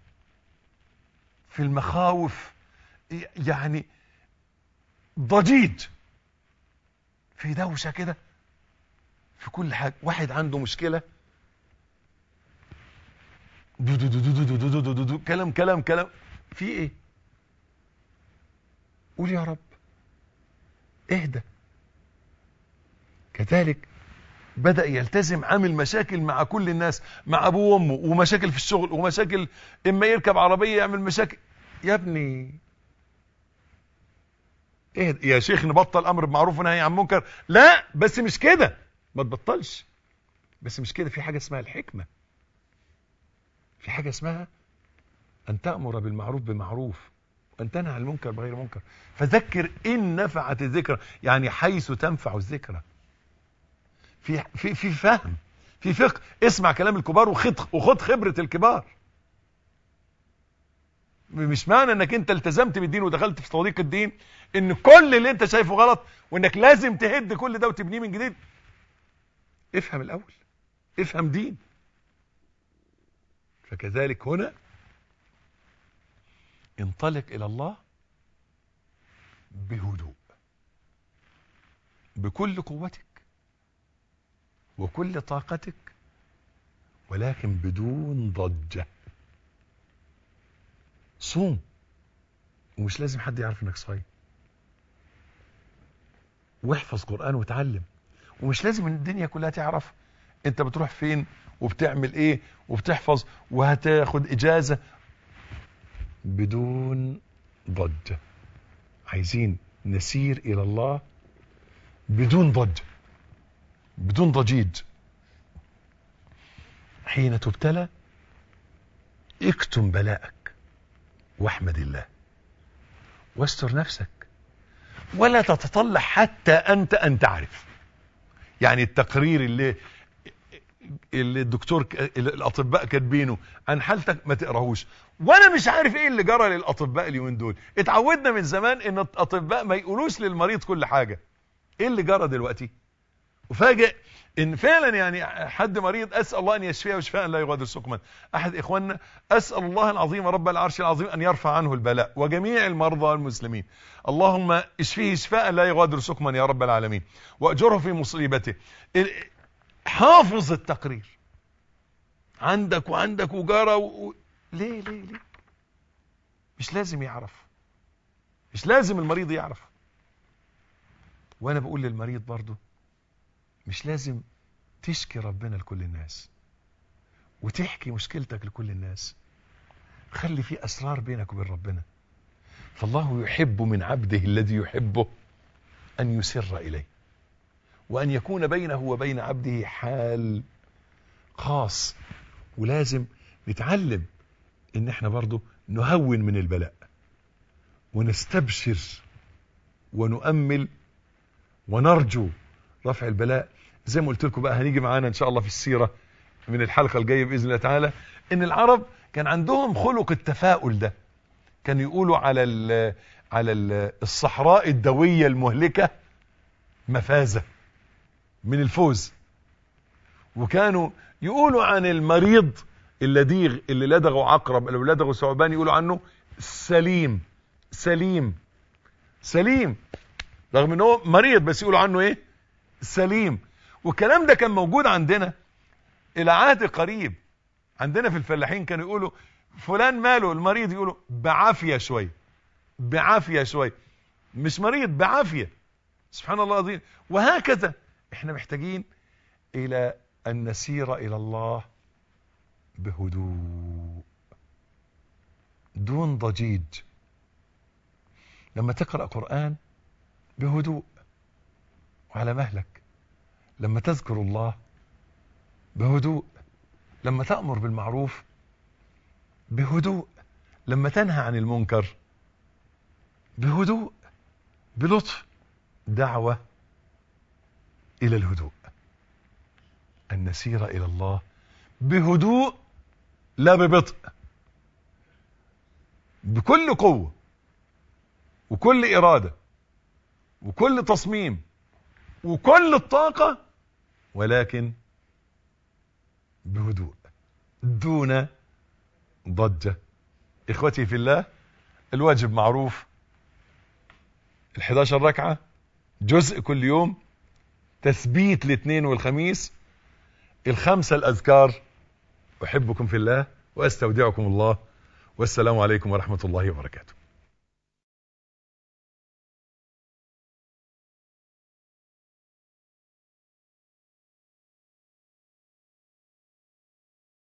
في المخاوف ي- يعني ضجيج في دوشة كده في كل حاجة واحد عنده مشكلة دو دو دو دو دو دو دو دو دو دو كلام كلام كلام في ايه قول يا رب اهدى كذلك بدأ يلتزم عامل مشاكل مع كل الناس مع ابوه وامه ومشاكل في الشغل ومشاكل اما يركب عربية يعمل مشاكل يا ابني ايه يا شيخ نبطل امر بمعروف ونهي عن منكر لا بس مش كده ما تبطلش بس مش كده في حاجة اسمها الحكمة في حاجة اسمها أن تأمر بالمعروف بمعروف وأن تنهى عن المنكر بغير منكر فذكر إن نفعت الذكرى يعني حيث تنفع الذكرى في في في فهم في فقه اسمع كلام الكبار وخد وخد خبرة الكبار مش معنى انك انت التزمت بالدين ودخلت في طريق الدين ان كل اللي انت شايفه غلط وانك لازم تهد كل ده وتبنيه من جديد افهم الاول افهم دين فكذلك هنا انطلق الى الله بهدوء بكل قوتك وكل طاقتك ولكن بدون ضجة صوم ومش لازم حد يعرف انك صايم واحفظ قرآن وتعلم ومش لازم ان الدنيا كلها تعرف انت بتروح فين وبتعمل ايه وبتحفظ وهتاخد اجازة بدون ضجة عايزين نسير الى الله بدون ضجة بدون ضجيج حين تبتلى اكتم بلاءك واحمد الله واستر نفسك ولا تتطلع حتى انت ان تعرف يعني التقرير اللي اللي الدكتور ك- اللي الاطباء كاتبينه عن حالتك ما تقراهوش وانا مش عارف ايه اللي جرى للاطباء اليومين دول اتعودنا من زمان ان الاطباء ما يقولوش للمريض كل حاجه ايه اللي جرى دلوقتي وفاجئ ان فعلا يعني حد مريض اسال الله ان يشفيه شفاء لا يغادر سقما احد اخواننا اسال الله العظيم رب العرش العظيم ان يرفع عنه البلاء وجميع المرضى المسلمين اللهم اشفيه شفاء لا يغادر سقما يا رب العالمين واجره في مصيبته ال- حافظ التقرير عندك وعندك وجاره و... ليه ليه ليه مش لازم يعرف مش لازم المريض يعرف وانا بقول للمريض برضه مش لازم تشكي ربنا لكل الناس وتحكي مشكلتك لكل الناس خلي في اسرار بينك وبين ربنا فالله يحب من عبده الذي يحبه ان يسر اليه وان يكون بينه وبين عبده حال خاص ولازم نتعلم ان احنا برضو نهون من البلاء ونستبشر ونؤمل ونرجو رفع البلاء زي ما قلت لكم بقى هنيجي معانا ان شاء الله في السيرة من الحلقة الجاية بإذن الله تعالى ان العرب كان عندهم خلق التفاؤل ده كانوا يقولوا على ال على ال الصحراء الدوية المهلكة مفازة من الفوز وكانوا يقولوا عن المريض اللديغ اللي لدغه عقرب اللي لدغه ثعبان يقولوا عنه سليم سليم سليم رغم ان هو مريض بس يقولوا عنه ايه سليم والكلام ده كان موجود عندنا الى عهد قريب عندنا في الفلاحين كانوا يقولوا فلان ماله المريض يقولوا بعافية شوية بعافية شوية مش مريض بعافية سبحان الله العظيم وهكذا احنا محتاجين الى ان نسير الى الله بهدوء دون ضجيج لما تقرأ قرآن بهدوء وعلى مهلك لما تذكر الله بهدوء لما تأمر بالمعروف بهدوء لما تنهى عن المنكر بهدوء بلطف دعوة إلى الهدوء أن نسير إلى الله بهدوء لا ببطء بكل قوة وكل إرادة وكل تصميم وكل الطاقة ولكن بهدوء دون ضجة إخوتي في الله الواجب معروف ال11 ركعة جزء كل يوم تثبيت الاثنين والخميس الخمسة الأذكار أحبكم في الله وأستودعكم الله والسلام عليكم ورحمة الله وبركاته